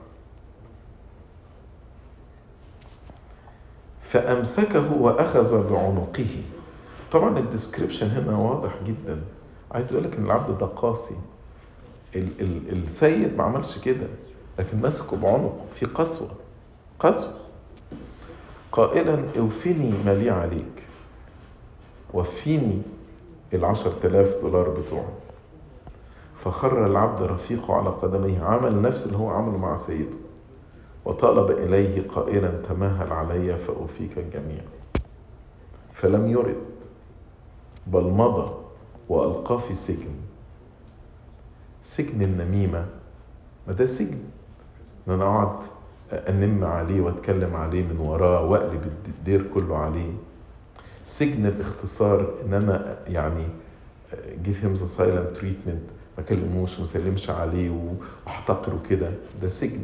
فأمسكه وأخذ بعنقه طبعا الديسكريبشن هنا واضح جدا عايز اقول لك ان العبد ده قاسي ال ال السيد ما عملش كده لكن مسكه بعنقه في قسوة قسوة قائلا اوفني ما لي عليك وفيني العشر تلاف دولار بتوعه فخر العبد رفيقه على قدميه عمل نفس اللي هو عمله مع سيده وطلب إليه قائلا تمهل علي فأوفيك الجميع فلم يرد بل مضى وألقاه في سجن سجن النميمة ما ده سجن ان انا اقعد انم عليه واتكلم عليه من وراه واقلب الدير كله عليه سجن الاختصار ان انا يعني give him the silent treatment ما اكلموش وما اسلمش عليه واحتقره كده ده سجن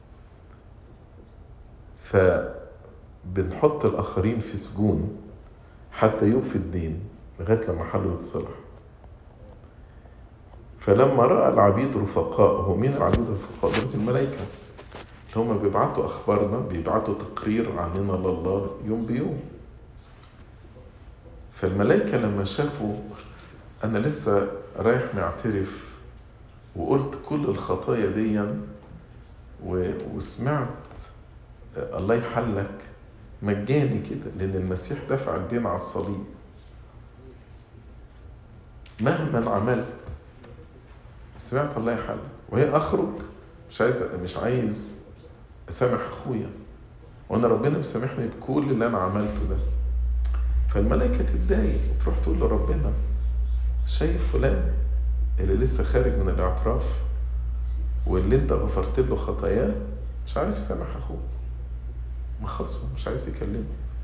فبنحط الاخرين في سجون حتى يوفي الدين لغايه لما حله يتصلح فلما راى العبيد رفقائه مين العبيد الرفقاء دول الملائكه اللي هم بيبعتوا اخبارنا بيبعتوا تقرير عننا لله يوم بيوم فالملائكه لما شافوا انا لسه رايح معترف وقلت كل الخطايا دي و- وسمعت الله يحلك مجاني كده لان المسيح دفع الدين على الصليب مهما عملت سمعت الله يحلك وهي اخرج مش عايز مش عايز اسامح اخويا وانا ربنا مسامحني بكل اللي انا عملته ده فالملائكه تتضايق وتروح تقول لربنا شايف فلان اللي لسه خارج من الاعتراف واللي انت غفرت له خطاياه مش عارف يسامح اخوه مخصمه مش عايز يكلمه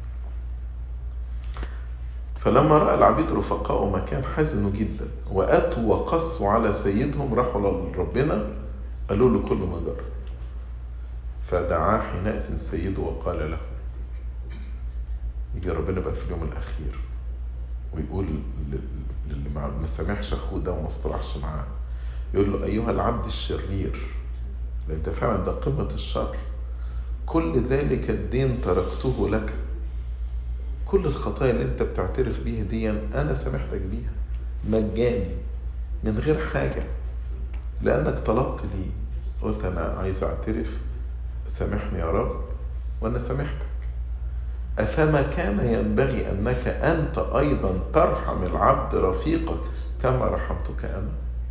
فلما راى العبيد رفقائه مكان حزنوا جدا واتوا وقصوا على سيدهم راحوا لربنا قالوا له كل ما جرى فدعاه حينئذ سيده وقال له يجي ربنا بقى في اليوم الاخير ويقول للي ما ما سامحش اخوه ده وما اصطلحش معاه يقول له ايها العبد الشرير لان انت فعلا ده قمه الشر كل ذلك الدين تركته لك كل الخطايا اللي انت بتعترف بيها دي انا سامحتك بيها مجاني من غير حاجه لانك طلبت لي قلت انا عايز اعترف سامحني يا رب وانا سامحتك أفما كان ينبغي أنك أنت أيضا ترحم العبد رفيقك كما رحمتك أنا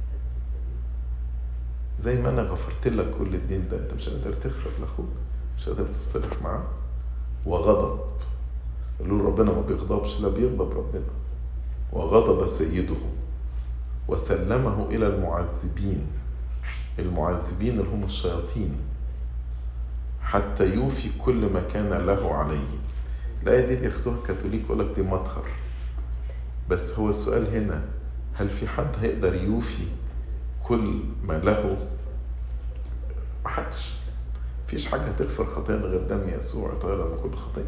زي ما أنا غفرت لك كل الدين ده أنت مش قادر تغفر لأخوك مش قادر تصطلح معاه وغضب قالوا له ربنا ما بيغضبش لا بيغضب ربنا وغضب سيده وسلمه إلى المعذبين المعذبين اللي هم الشياطين حتى يوفي كل ما كان له عليه الآية دي بياخدوها كاثوليك يقول لك دي مطهر بس هو السؤال هنا هل في حد هيقدر يوفي كل ما له محدش مفيش حاجة هتغفر خطايانا غير دم يسوع يطهر لنا كل خطية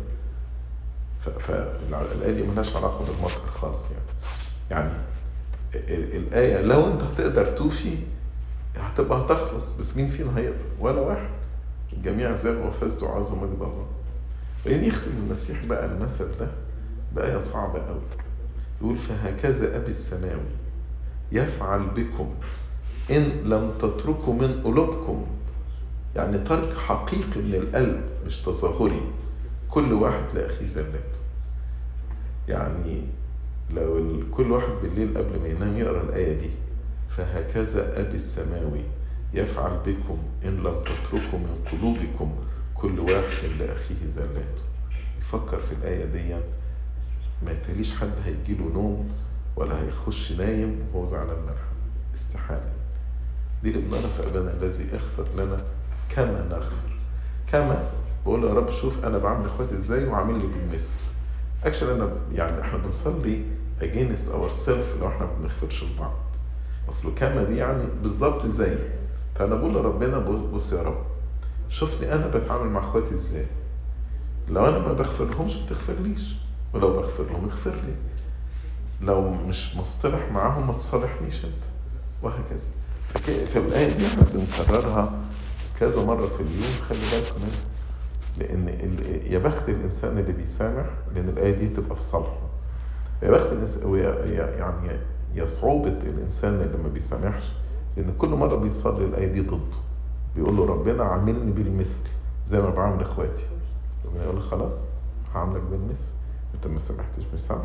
فالآية دي ملهاش علاقة بالمطهر خالص يعني يعني الآية لو أنت هتقدر توفي هتبقى هتخلص بس مين فينا هيقدر ولا واحد الجميع زاغوا وفزتوا وعزوا مجد الله بعدين يختم المسيح بقى المثل ده بآية صعبة قوي يقول فهكذا أبي السماوي يفعل بكم إن لم تتركوا من قلوبكم يعني ترك حقيقي من القلب مش تظاهري كل واحد لأخيه زلاته يعني لو كل واحد بالليل قبل ما ينام يقرأ الآية دي فهكذا أبي السماوي يفعل بكم إن لم تتركوا من قلوبكم كل واحد لأخيه زلاته يفكر في الآية دي ما يتريش حد هيجيله نوم ولا هيخش نايم وهو زعلان منها استحالة دي اللي بنقرا في أبانا الذي اغفر لنا كما نغفر كما بقول يا رب شوف أنا بعمل إخواتي إزاي وعامل لي بالمثل اكشن أنا يعني إحنا بنصلي against ourselves لو إحنا ما بنغفرش لبعض أصله كما دي يعني بالظبط زي فأنا بقول لربنا بص, بص يا رب شوفني انا بتعامل مع اخواتي ازاي لو انا ما بغفر لهمش ما تغفرليش ولو بغفر لهم اغفر لي لو مش مصطلح معاهم ما تصالحنيش انت وهكذا في الآية دي احنا بنكررها كذا مرة في اليوم خلي بالكم منها لأن يا بخت الإنسان اللي بيسامح لأن الآية دي تبقى في صالحه يا بخت الإنسان يعني يا صعوبة الإنسان اللي ما بيسامحش لأن كل مرة بيصلي الآية دي ضده بيقول له ربنا عاملني بالمثل زي ما بعمل اخواتي ربنا يقول له خلاص هعاملك بالمثل انت ما سامحتش مش سامح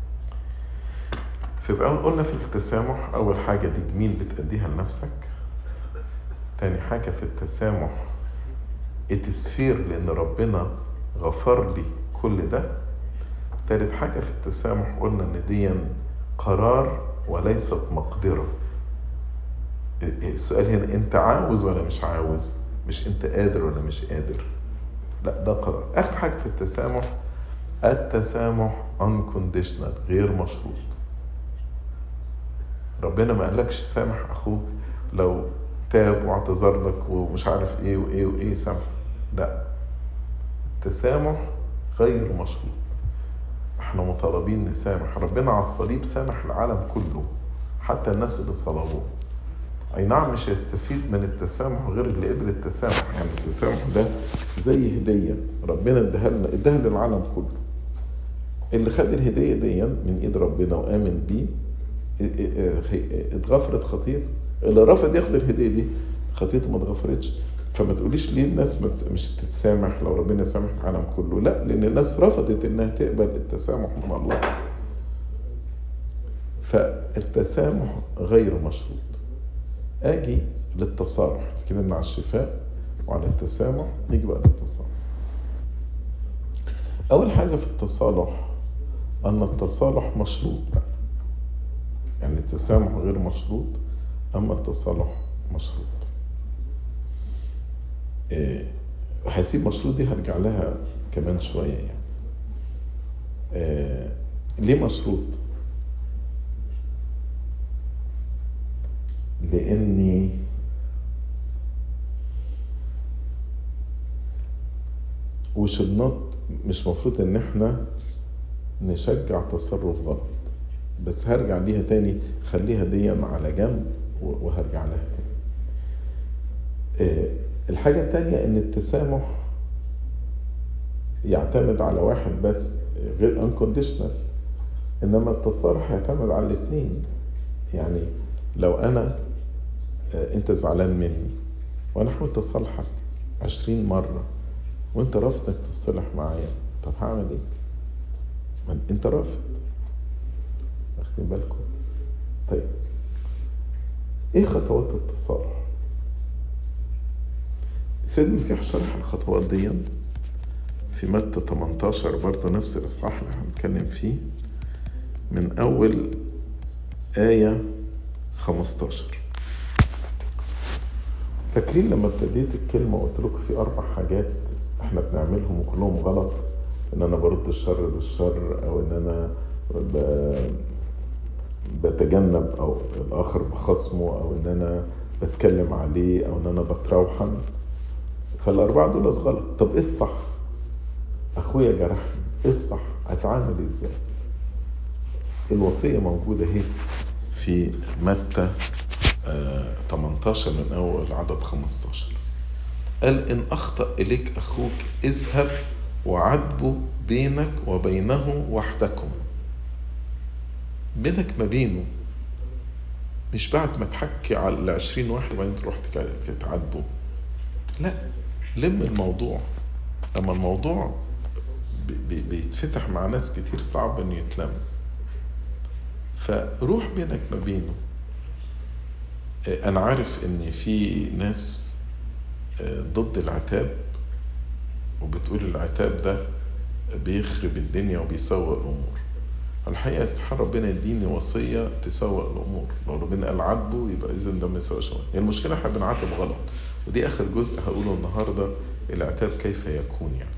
فيبقى قلنا في التسامح اول حاجه دي جميل بتأديها لنفسك تاني حاجه في التسامح اتسفير لان ربنا غفر لي كل ده تالت حاجه في التسامح قلنا ان دي قرار وليست مقدره السؤال هنا انت عاوز ولا مش عاوز مش انت قادر ولا مش قادر لا ده قرار اخر حاجه في التسامح التسامح unconditional غير مشروط ربنا ما قالكش سامح اخوك لو تاب واعتذر لك ومش عارف ايه وايه وايه سامح لا التسامح غير مشروط احنا مطالبين نسامح ربنا على الصليب سامح العالم كله حتى الناس اللي صلبوه اي نعم مش هيستفيد من التسامح غير اللي قبل التسامح يعني التسامح ده زي هديه ربنا اداها لنا اداها للعالم كله اللي خد الهديه دي من ايد ربنا وامن بيه اتغفرت خطيئته اللي رفض ياخد الهديه دي خطيئته ما اتغفرتش فما تقوليش ليه الناس مش تتسامح لو ربنا سامح العالم كله لا لان الناس رفضت انها تقبل التسامح من الله فالتسامح غير مشروط اجي للتصالح اتكلمنا على الشفاء وعلى التسامح نيجي بقى للتصالح اول حاجه في التصالح ان التصالح مشروط بقى يعني التسامح غير مشروط اما التصالح مشروط إيه هسيب مشروط دي هرجع لها كمان شويه يعني إيه ليه مشروط لاني وشلنات مش مفروض ان احنا نشجع تصرف غلط بس هرجع ليها تاني خليها دي على جنب وهرجع لها تاني الحاجة التانية ان التسامح يعتمد على واحد بس غير unconditional انما التصالح يعتمد على الاثنين يعني لو انا انت زعلان مني وانا حاولت اصالحك عشرين مرة وانت رافض انك تصطلح معايا طب هعمل ايه؟ ما انت رافض واخدين بالكم؟ طيب ايه خطوات التصالح؟ السيد المسيح شرح الخطوات دي في متى 18 برضه نفس الاصحاح اللي هنتكلم فيه من اول آية 15 فاكرين لما ابتديت الكلمة وقلت لكم في أربع حاجات احنا بنعملهم وكلهم غلط ان انا برد الشر بالشر او ان انا ب... بتجنب او الاخر بخصمه او ان انا بتكلم عليه او ان انا بتروحن فالاربعه دول غلط طب ايه الصح اخويا جرحني ايه الصح اتعامل ازاي الوصيه موجوده اهي في متى آه 18 من اول عدد 15 قال ان اخطا اليك اخوك اذهب وعاتبه بينك وبينه وحدكم بينك ما بينه مش بعد ما تحكي على العشرين واحد وبعدين تروح تتعاتبه لا لم الموضوع لما الموضوع بيتفتح مع ناس كتير صعب انه يتلم فروح بينك ما بينه انا عارف ان في ناس ضد العتاب وبتقول العتاب ده بيخرب الدنيا وبيسوء الامور الحقيقه استحال ربنا يديني وصيه تسوء الامور لو ربنا قال عاتبه يبقى اذا ده ما يسويش هي يعني المشكله احنا بنعاتب غلط ودي اخر جزء هقوله النهارده العتاب كيف يكون يعني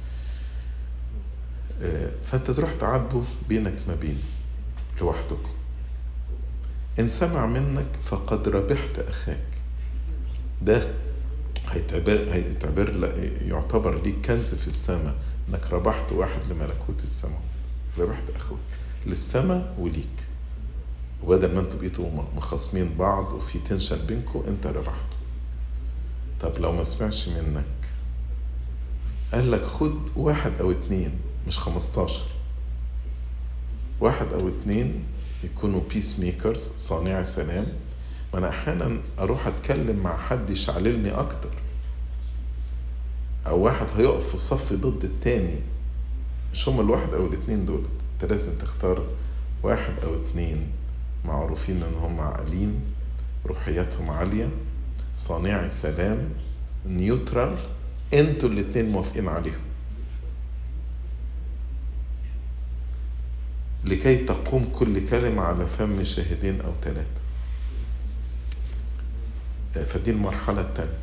فانت تروح تعاتبه بينك ما بينه لوحدكم ان سمع منك فقد ربحت اخاك ده هيتعبر هيتعبر يعتبر ليك كنز في السماء انك ربحت واحد لملكوت السماء ربحت اخوك للسماء وليك وبدل ما انتوا بقيتوا مخاصمين بعض وفي تنشن بينكم انت ربحته طب لو ما سمعش منك قال لك خد واحد او اتنين مش خمستاشر واحد او اتنين يكونوا بيس ميكرز صانعي سلام ما انا احيانا اروح اتكلم مع حد يشعللني اكتر او واحد هيقف في الصف ضد التاني مش هما الواحد او الاتنين دول انت لازم تختار واحد او اتنين معروفين ان هم عاقلين روحياتهم عالية صانعي سلام نيوترال انتوا الاتنين موافقين عليهم لكي تقوم كل كلمة على فم شاهدين أو ثلاثة فدي المرحلة الثانية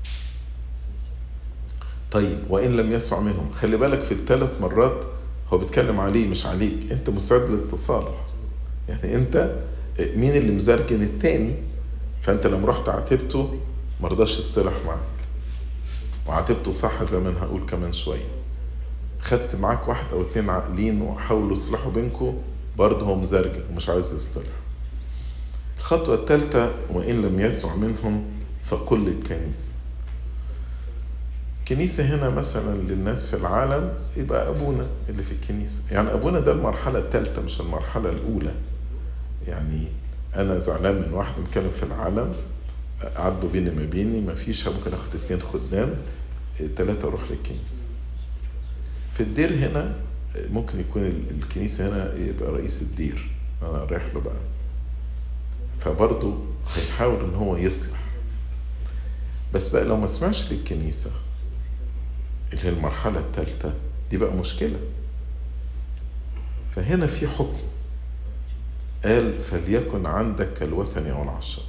طيب وإن لم يسع منهم خلي بالك في الثلاث مرات هو بيتكلم عليه مش عليك أنت مستعد للتصالح يعني أنت مين اللي مزرجن التاني فأنت لما رحت عاتبته مرضاش يصطلح معك وعاتبته صح زي ما أنا هقول كمان شوية خدت معاك واحد أو اتنين عاقلين وحاولوا يصلحوا بينكم برضه هو مزرجن ومش عايز يصطلح الخطوة الثالثة وإن لم يسع منهم فقل للكنيسة الكنيسة هنا مثلا للناس في العالم يبقى أبونا اللي في الكنيسة يعني أبونا ده المرحلة الثالثة مش المرحلة الأولى يعني أنا زعلان من واحد متكلم في العالم عاتبه بيني ما بيني ما فيش ممكن اخد اتنين خدام ثلاثة اروح للكنيسة في الدير هنا ممكن يكون الكنيسة هنا يبقى رئيس الدير انا رايح له بقى فبرضه هيحاول ان هو يصلح بس بقى لو ما سمعش للكنيسة اللي هي المرحلة الثالثة دي بقى مشكلة فهنا في حكم قال فليكن عندك كالوثن او العشار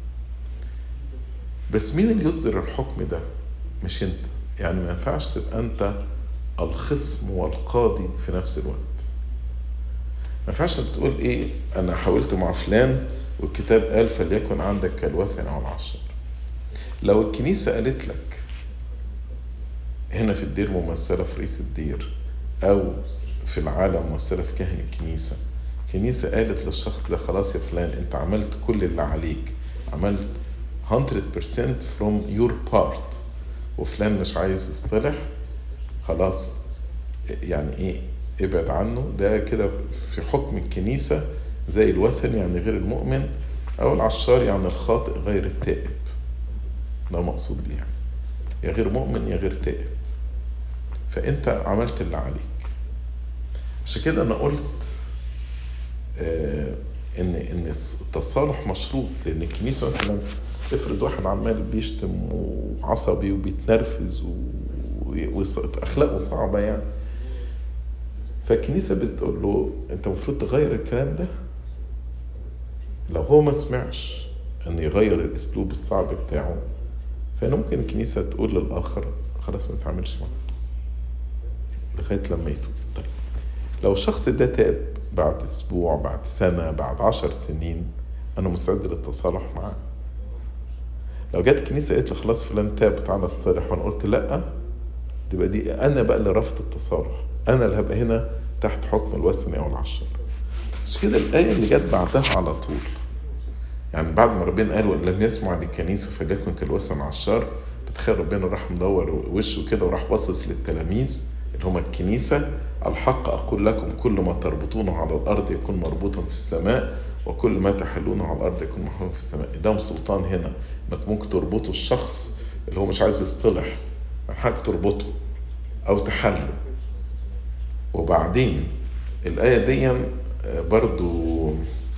بس مين اللي يصدر الحكم ده مش انت يعني ما ينفعش تبقى انت الخصم والقاضي في نفس الوقت ما ينفعش انت تقول ايه انا حاولت مع فلان والكتاب قال فليكن عندك كالوثن او العشار لو الكنيسة قالت لك هنا في الدير ممثلة في رئيس الدير او في العالم ممثلة في كاهن الكنيسة الكنيسة قالت للشخص ده خلاص يا فلان انت عملت كل اللي عليك عملت 100% from your part وفلان مش عايز يصطلح خلاص يعني ايه ابعد عنه ده كده في حكم الكنيسة زي الوثن يعني غير المؤمن او العشار يعني الخاطئ غير التائب ده مقصود بيه يعني يا غير مؤمن يا غير تائب فانت عملت اللي عليك عشان كده انا قلت آه ان ان التصالح مشروط لان الكنيسه مثلا افرض واحد عمال بيشتم وعصبي وبيتنرفز واخلاقه صعبه يعني فالكنيسه بتقول له انت المفروض تغير الكلام ده لو هو ما سمعش ان يغير الاسلوب الصعب بتاعه فهنا ممكن الكنيسه تقول للاخر خلاص ما تتعاملش معاه لغايه لما يتوب طيب لو الشخص ده تاب بعد اسبوع بعد سنه بعد عشر سنين انا مستعد للتصالح معاه لو جت الكنيسه قالت لي خلاص فلان تاب تعالى اصطلح وانا قلت لا تبقى دي انا بقى اللي رفض التصالح انا اللي هبقى هنا تحت حكم الوثن او العشر مش كده الايه اللي جت بعدها على طول يعني بعد ما ربنا قال وان لم يسمع للكنيسه فليكن كالوثن عشار بتخيل ربنا راح مدور وشه كده وراح باصص للتلاميذ اللي هم الكنيسه الحق اقول لكم كل ما تربطونه على الارض يكون مربوطا في السماء وكل ما تحلونه على الارض يكون محلول في السماء ده سلطان هنا انك ممكن تربطه الشخص اللي هو مش عايز يصطلح حاجة تربطه او تحله وبعدين الآية دي برضو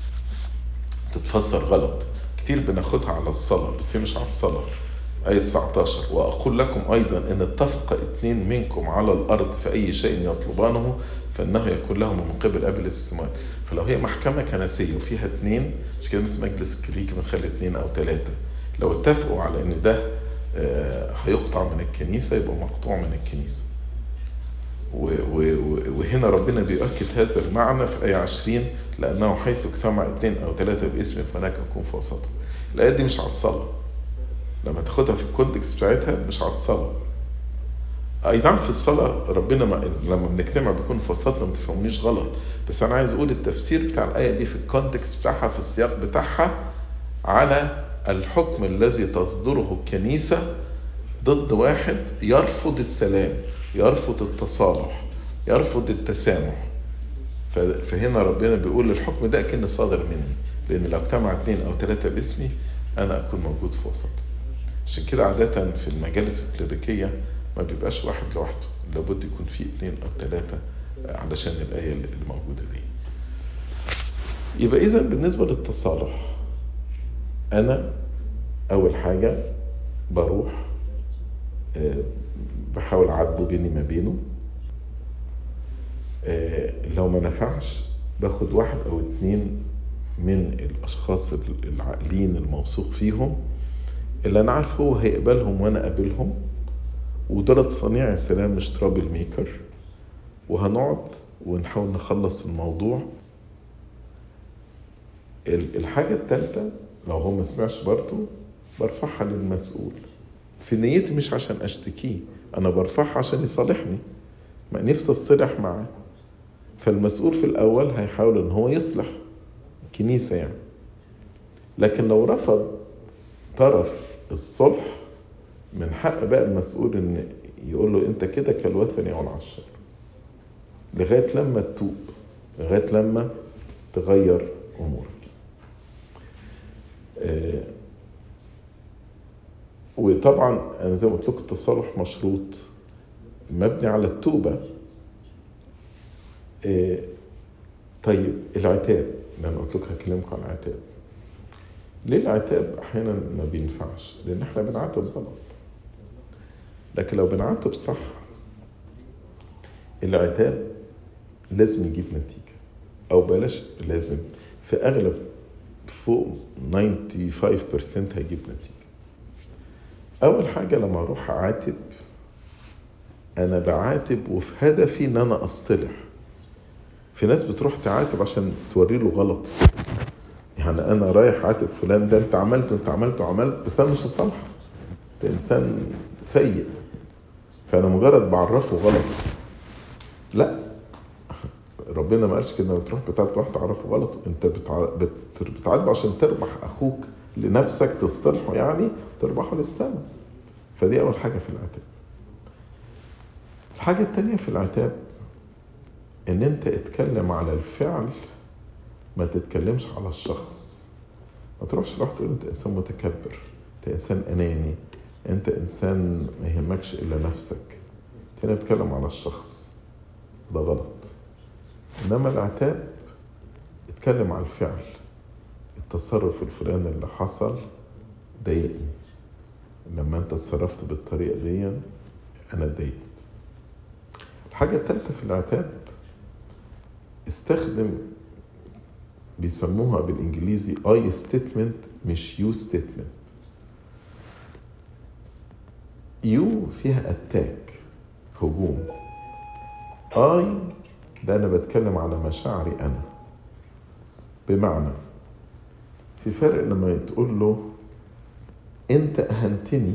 تتفسر غلط كتير بناخدها على الصلاة بس هي مش على الصلاة آية 19 وأقول لكم أيضا إن اتفق اثنين منكم على الأرض في أي شيء يطلبانه فإنه يكون لهم من قبل أبل السماوات فلو هي محكمة كنسية وفيها اثنين مش كده مثل مجلس كريكي بنخلي اثنين أو ثلاثة لو اتفقوا على إن ده هيقطع من الكنيسة يبقى مقطوع من الكنيسة وهنا ربنا بيؤكد هذا المعنى في آية 20 لأنه حيث اجتمع اثنين أو ثلاثة باسمي فهناك أكون في وسطهم الآية دي مش على الصلاة لما تاخدها في الكونتكست بتاعتها مش على الصلاة أي نعم في الصلاة ربنا ما لما بنجتمع بيكون في وسطنا ما تفهمنيش غلط بس أنا عايز أقول التفسير بتاع الآية دي في الكونتكست بتاعها في السياق بتاعها على الحكم الذي تصدره الكنيسة ضد واحد يرفض السلام يرفض التصالح يرفض التسامح فهنا ربنا بيقول الحكم ده كأنه صادر مني لأن لو اجتمع اثنين أو ثلاثة باسمي أنا أكون موجود في وسط عشان كده عادة في المجالس الكليريكية ما بيبقاش واحد لوحده لابد يكون في اثنين أو ثلاثة علشان الآية اللي موجودة دي يبقى إذا بالنسبة للتصالح أنا أول حاجة بروح بحاول أعاتبه بيني ما بينه لو ما نفعش باخد واحد أو اتنين من الأشخاص العاقلين الموثوق فيهم اللي أنا عارفه هو هيقبلهم وأنا قابلهم ودولت صنيع السلام مش ترابل ميكر وهنقعد ونحاول نخلص الموضوع الحاجة التالتة لو هو ما سمعش برضه برفعها للمسؤول في نيتي مش عشان اشتكيه انا برفعها عشان يصالحني ما نفسي اصطلح معاه فالمسؤول في الاول هيحاول ان هو يصلح كنيسة يعني لكن لو رفض طرف الصلح من حق بقى المسؤول ان يقول له انت كده كالوثني او العشار لغايه لما تتوب لغايه لما تغير امورك آه، وطبعا انا زي ما قلت لكم التصالح مشروط مبني على التوبه آه، طيب العتاب لما قلت لكم هكلمكم عن العتاب ليه العتاب احيانا ما بينفعش لان احنا بنعاتب غلط لكن لو بنعاتب صح العتاب لازم يجيب نتيجة أو بلاش لازم في أغلب فوق 95% هيجيب نتيجة أول حاجة لما أروح أعاتب أنا بعاتب وفي هدفي إن أنا أصطلح في ناس بتروح تعاتب عشان توري له غلطه يعني أنا رايح عاتب فلان ده أنت عملت وأنت عملت وعملت بس أنا مش هصالحك أنت إنسان سيء فأنا مجرد بعرفه غلطه لا ربنا ما قالش كده بتروح بتاعت واحد تعرفه غلط انت بتع... بت... بتعاتبه عشان تربح اخوك لنفسك تصطلحه يعني تربحه للسماء فدي اول حاجه في العتاب الحاجه التانية في العتاب ان انت اتكلم على الفعل ما تتكلمش على الشخص ما تروحش راح تقول انت انسان متكبر انت انسان اناني انت انسان ما يهمكش الا نفسك هنا بتكلم على الشخص ده غلط انما العتاب اتكلم على الفعل التصرف الفلاني اللي حصل ضايقني لما انت اتصرفت بالطريقه دي انا اتضايقت الحاجه الثالثه في العتاب استخدم بيسموها بالانجليزي اي ستيتمنت مش يو ستيتمنت يو فيها اتاك هجوم اي ده انا بتكلم على مشاعري انا بمعنى في فرق لما تقول له انت اهنتني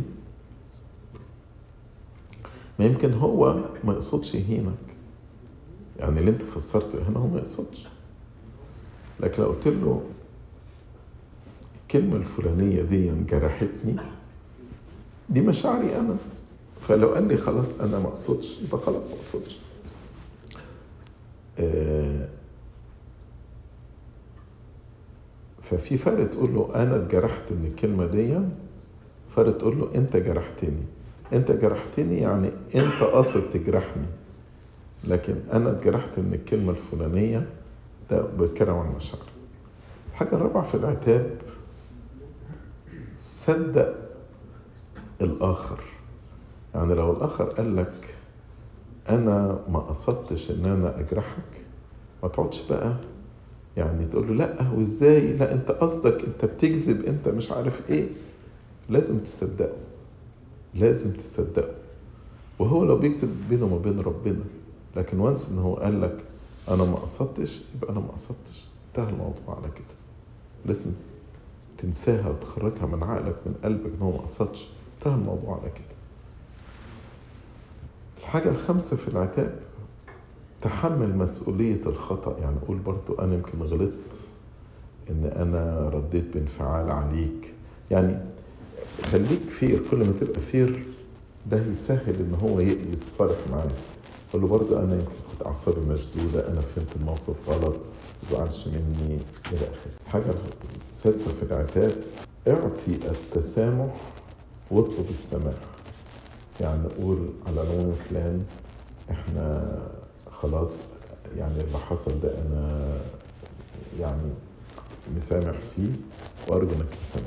ما يمكن هو ما يقصدش يهينك يعني اللي انت فسرته هنا هو ما يقصدش لكن لو قلت له الكلمة الفلانية دي جرحتني دي مشاعري أنا فلو قال لي خلاص أنا ما أقصدش يبقى خلاص ما أقصدش آه، ففي فرق تقول له انا اتجرحت من الكلمه دي فرق تقول له انت جرحتني انت جرحتني يعني انت قاصد تجرحني لكن انا اتجرحت من الكلمه الفلانيه ده بتكلم عن المشاعر الحاجه الرابعه في العتاب صدق الاخر يعني لو الاخر قال لك انا ما قصدتش ان انا اجرحك ما تقعدش بقى يعني تقول له لا وازاي لا انت قصدك انت بتكذب انت مش عارف ايه لازم تصدقه لازم تصدقه وهو لو بيكذب بينه وما بين ربنا لكن وانس ان هو قال لك انا ما قصدتش يبقى انا ما قصدتش انتهى الموضوع على كده لازم تنساها وتخرجها من عقلك من قلبك ان هو ما قصدش انتهى الموضوع على كده الحاجة الخامسة في العتاب تحمل مسؤولية الخطأ يعني قول برضو أنا يمكن غلطت إن أنا رديت بانفعال عليك يعني خليك فير كل ما تبقى فير ده يسهل إن هو يقلي الصالح معاك قول له برضو أنا يمكن كنت أعصابي مشدودة أنا فهمت الموقف غلط ما تزعلش مني إلى آخره الحاجة السادسة في العتاب اعطي التسامح واطلب السماح يعني نقول على العموم فلان احنا خلاص يعني اللي حصل ده انا يعني مسامح فيه وارجو انك تسامح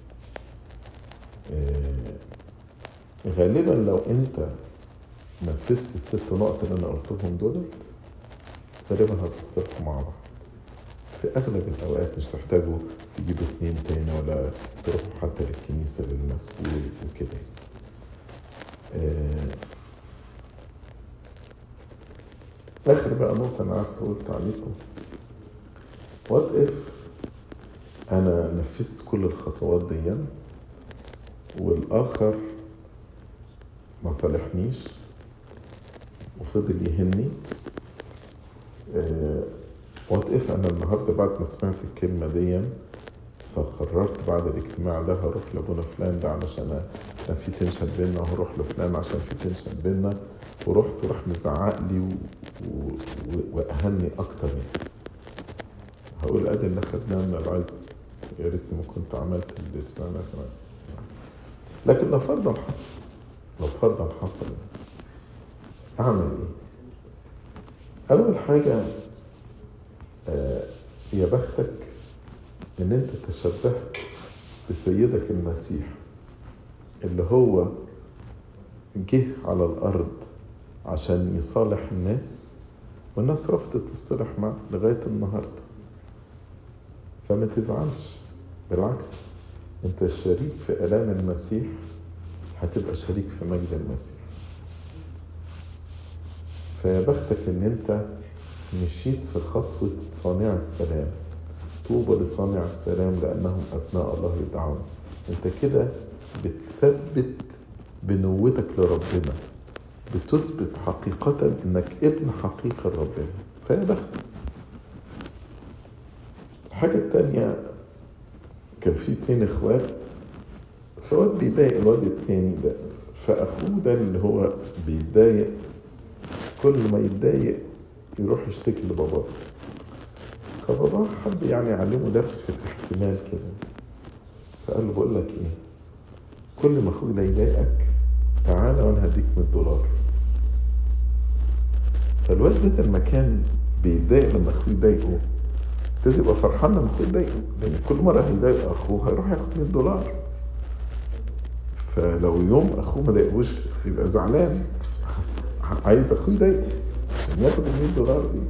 آه، غالبا لو انت نفذت الست نقط اللي انا قلتهم دولت غالبا هتصطلحوا مع بعض في اغلب الاوقات مش تحتاجوا تجيبوا اتنين تاني ولا تروحوا حتى للكنيسه للمسؤول وكده آه، اخر بقى نقطه انا عارف قلت عليكم وات اف انا نفذت كل الخطوات دي والاخر ما صالحنيش وفضل يهني وات اف انا النهارده بعد ما سمعت الكلمه دي فقررت بعد الاجتماع ده هروح لابونا فلان ده علشان كان في تنشن بينا وهروح لفلان عشان في تنشن بينا ورحت وراح مزعق لي و... و... واهني اكتر يعني هقول ادي اللي خدناه من العظة يا ريتني ما كنت عملت اللي سمعنا كمان لكن لو فرضا حصل لو فرضا حصل اعمل ايه؟ اول حاجة آه يا بختك ان انت تشبهت بسيدك المسيح اللي هو جه على الارض عشان يصالح الناس والناس رفضت تصطلح معه لغاية النهاردة فما تزعلش بالعكس انت شريك في الام المسيح هتبقى شريك في مجد المسيح فيا بختك ان انت مشيت في خطوة صانع السلام طوبى لصانع السلام لأنهم أبناء الله يدعون أنت كده بتثبت بنوتك لربنا بتثبت حقيقة إنك ابن حقيقي لربنا فيا بختك الحاجة التانية كان في اتنين اخوات فواد بيضايق الواد التاني ده فأخوه ده اللي هو بيتضايق كل ما يتضايق يروح يشتكي لباباه فباباه حب يعني يعلمه درس في الاحتمال كده فقال له بقول لك ايه كل ما اخوك ده يضايقك تعالى وانا هديك 100 دولار فالواد ده لما كان بيتضايق لما اخوه يضايقه ابتدى يبقى فرحان لما اخوه يضايقه لان كل مره هيضايق اخوه هيروح ياخد 100 دولار فلو يوم اخوه ما ضايقوش يبقى زعلان عايز اخوه يضايقه عشان ياخد ال 100 دولار دي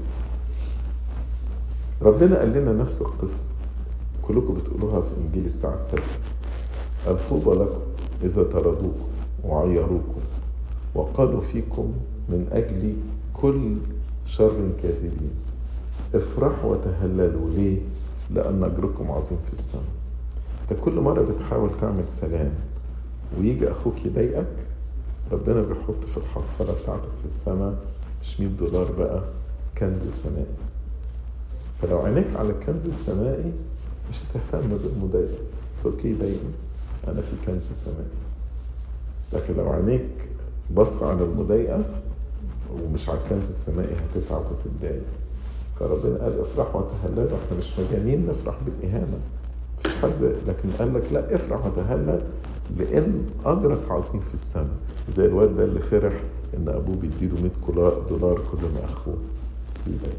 ربنا قال لنا نفس القصة كلكم بتقولوها في إنجيل الساعة السادسة قال طوبى لكم إذا طردوكم وعيروكم وقالوا فيكم من أجل كل شر كاذبين افرحوا وتهللوا ليه؟ لأن أجركم عظيم في السماء أنت كل مرة بتحاول تعمل سلام ويجي أخوك يضايقك ربنا بيحط في الحصالة بتاعتك في السماء مش 100 دولار بقى كنز سمائي فلو عينيك على الكنز السمائي مش هتهتم بالمضايقة اوكي ضايقني انا في كنز سمائي لكن لو عينيك بص على المضايقة ومش على الكنز السمائي هتتعب وتتضايق فربنا قال افرحوا وتهللوا احنا مش مجانين نفرح بالاهانة مفيش حد لكن قال لك لا افرح وتهلل لان اجرك عظيم في السماء زي الواد ده اللي فرح ان ابوه بيديله 100 دولار كل ما اخوه يضايق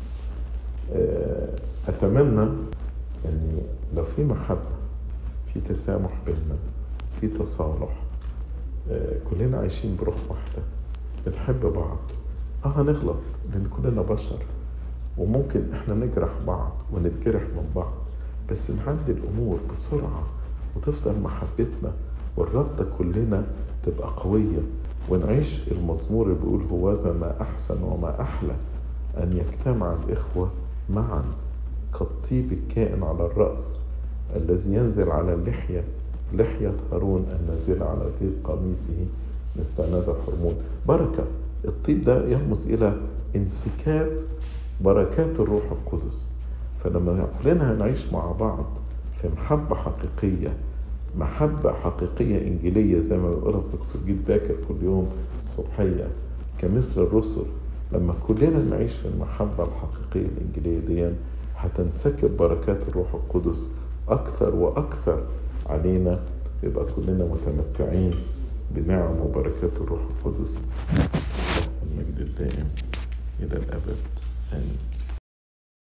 أتمنى أن لو في محبة في تسامح بيننا في تصالح كلنا عايشين بروح واحدة بنحب بعض اه هنغلط لأن كلنا بشر وممكن احنا نجرح بعض ونتجرح من بعض بس نعدي الأمور بسرعة وتفضل محبتنا والرابطة كلنا تبقى قوية ونعيش المزمور اللي بيقول هوذا ما أحسن وما أحلى أن يجتمع الإخوة معا كالطيب الكائن على الرأس الذي ينزل على اللحية لحية هارون النازلة على غير قميصه مثل ندى حرمون بركة الطيب ده يرمز إلى انسكاب بركات الروح القدس فلما كلنا هنعيش مع بعض في محبة حقيقية محبة حقيقية إنجيلية زي ما بنقولها في طقس الجيل باكر كل يوم الصبحية كمثل الرسل لما كلنا نعيش في المحبة الحقيقية الإنجيلية دي هتنسكب بركات الروح القدس أكثر وأكثر علينا يبقى كلنا متمتعين بنعم وبركات الروح القدس المجد الدائم إلى الأبد آمين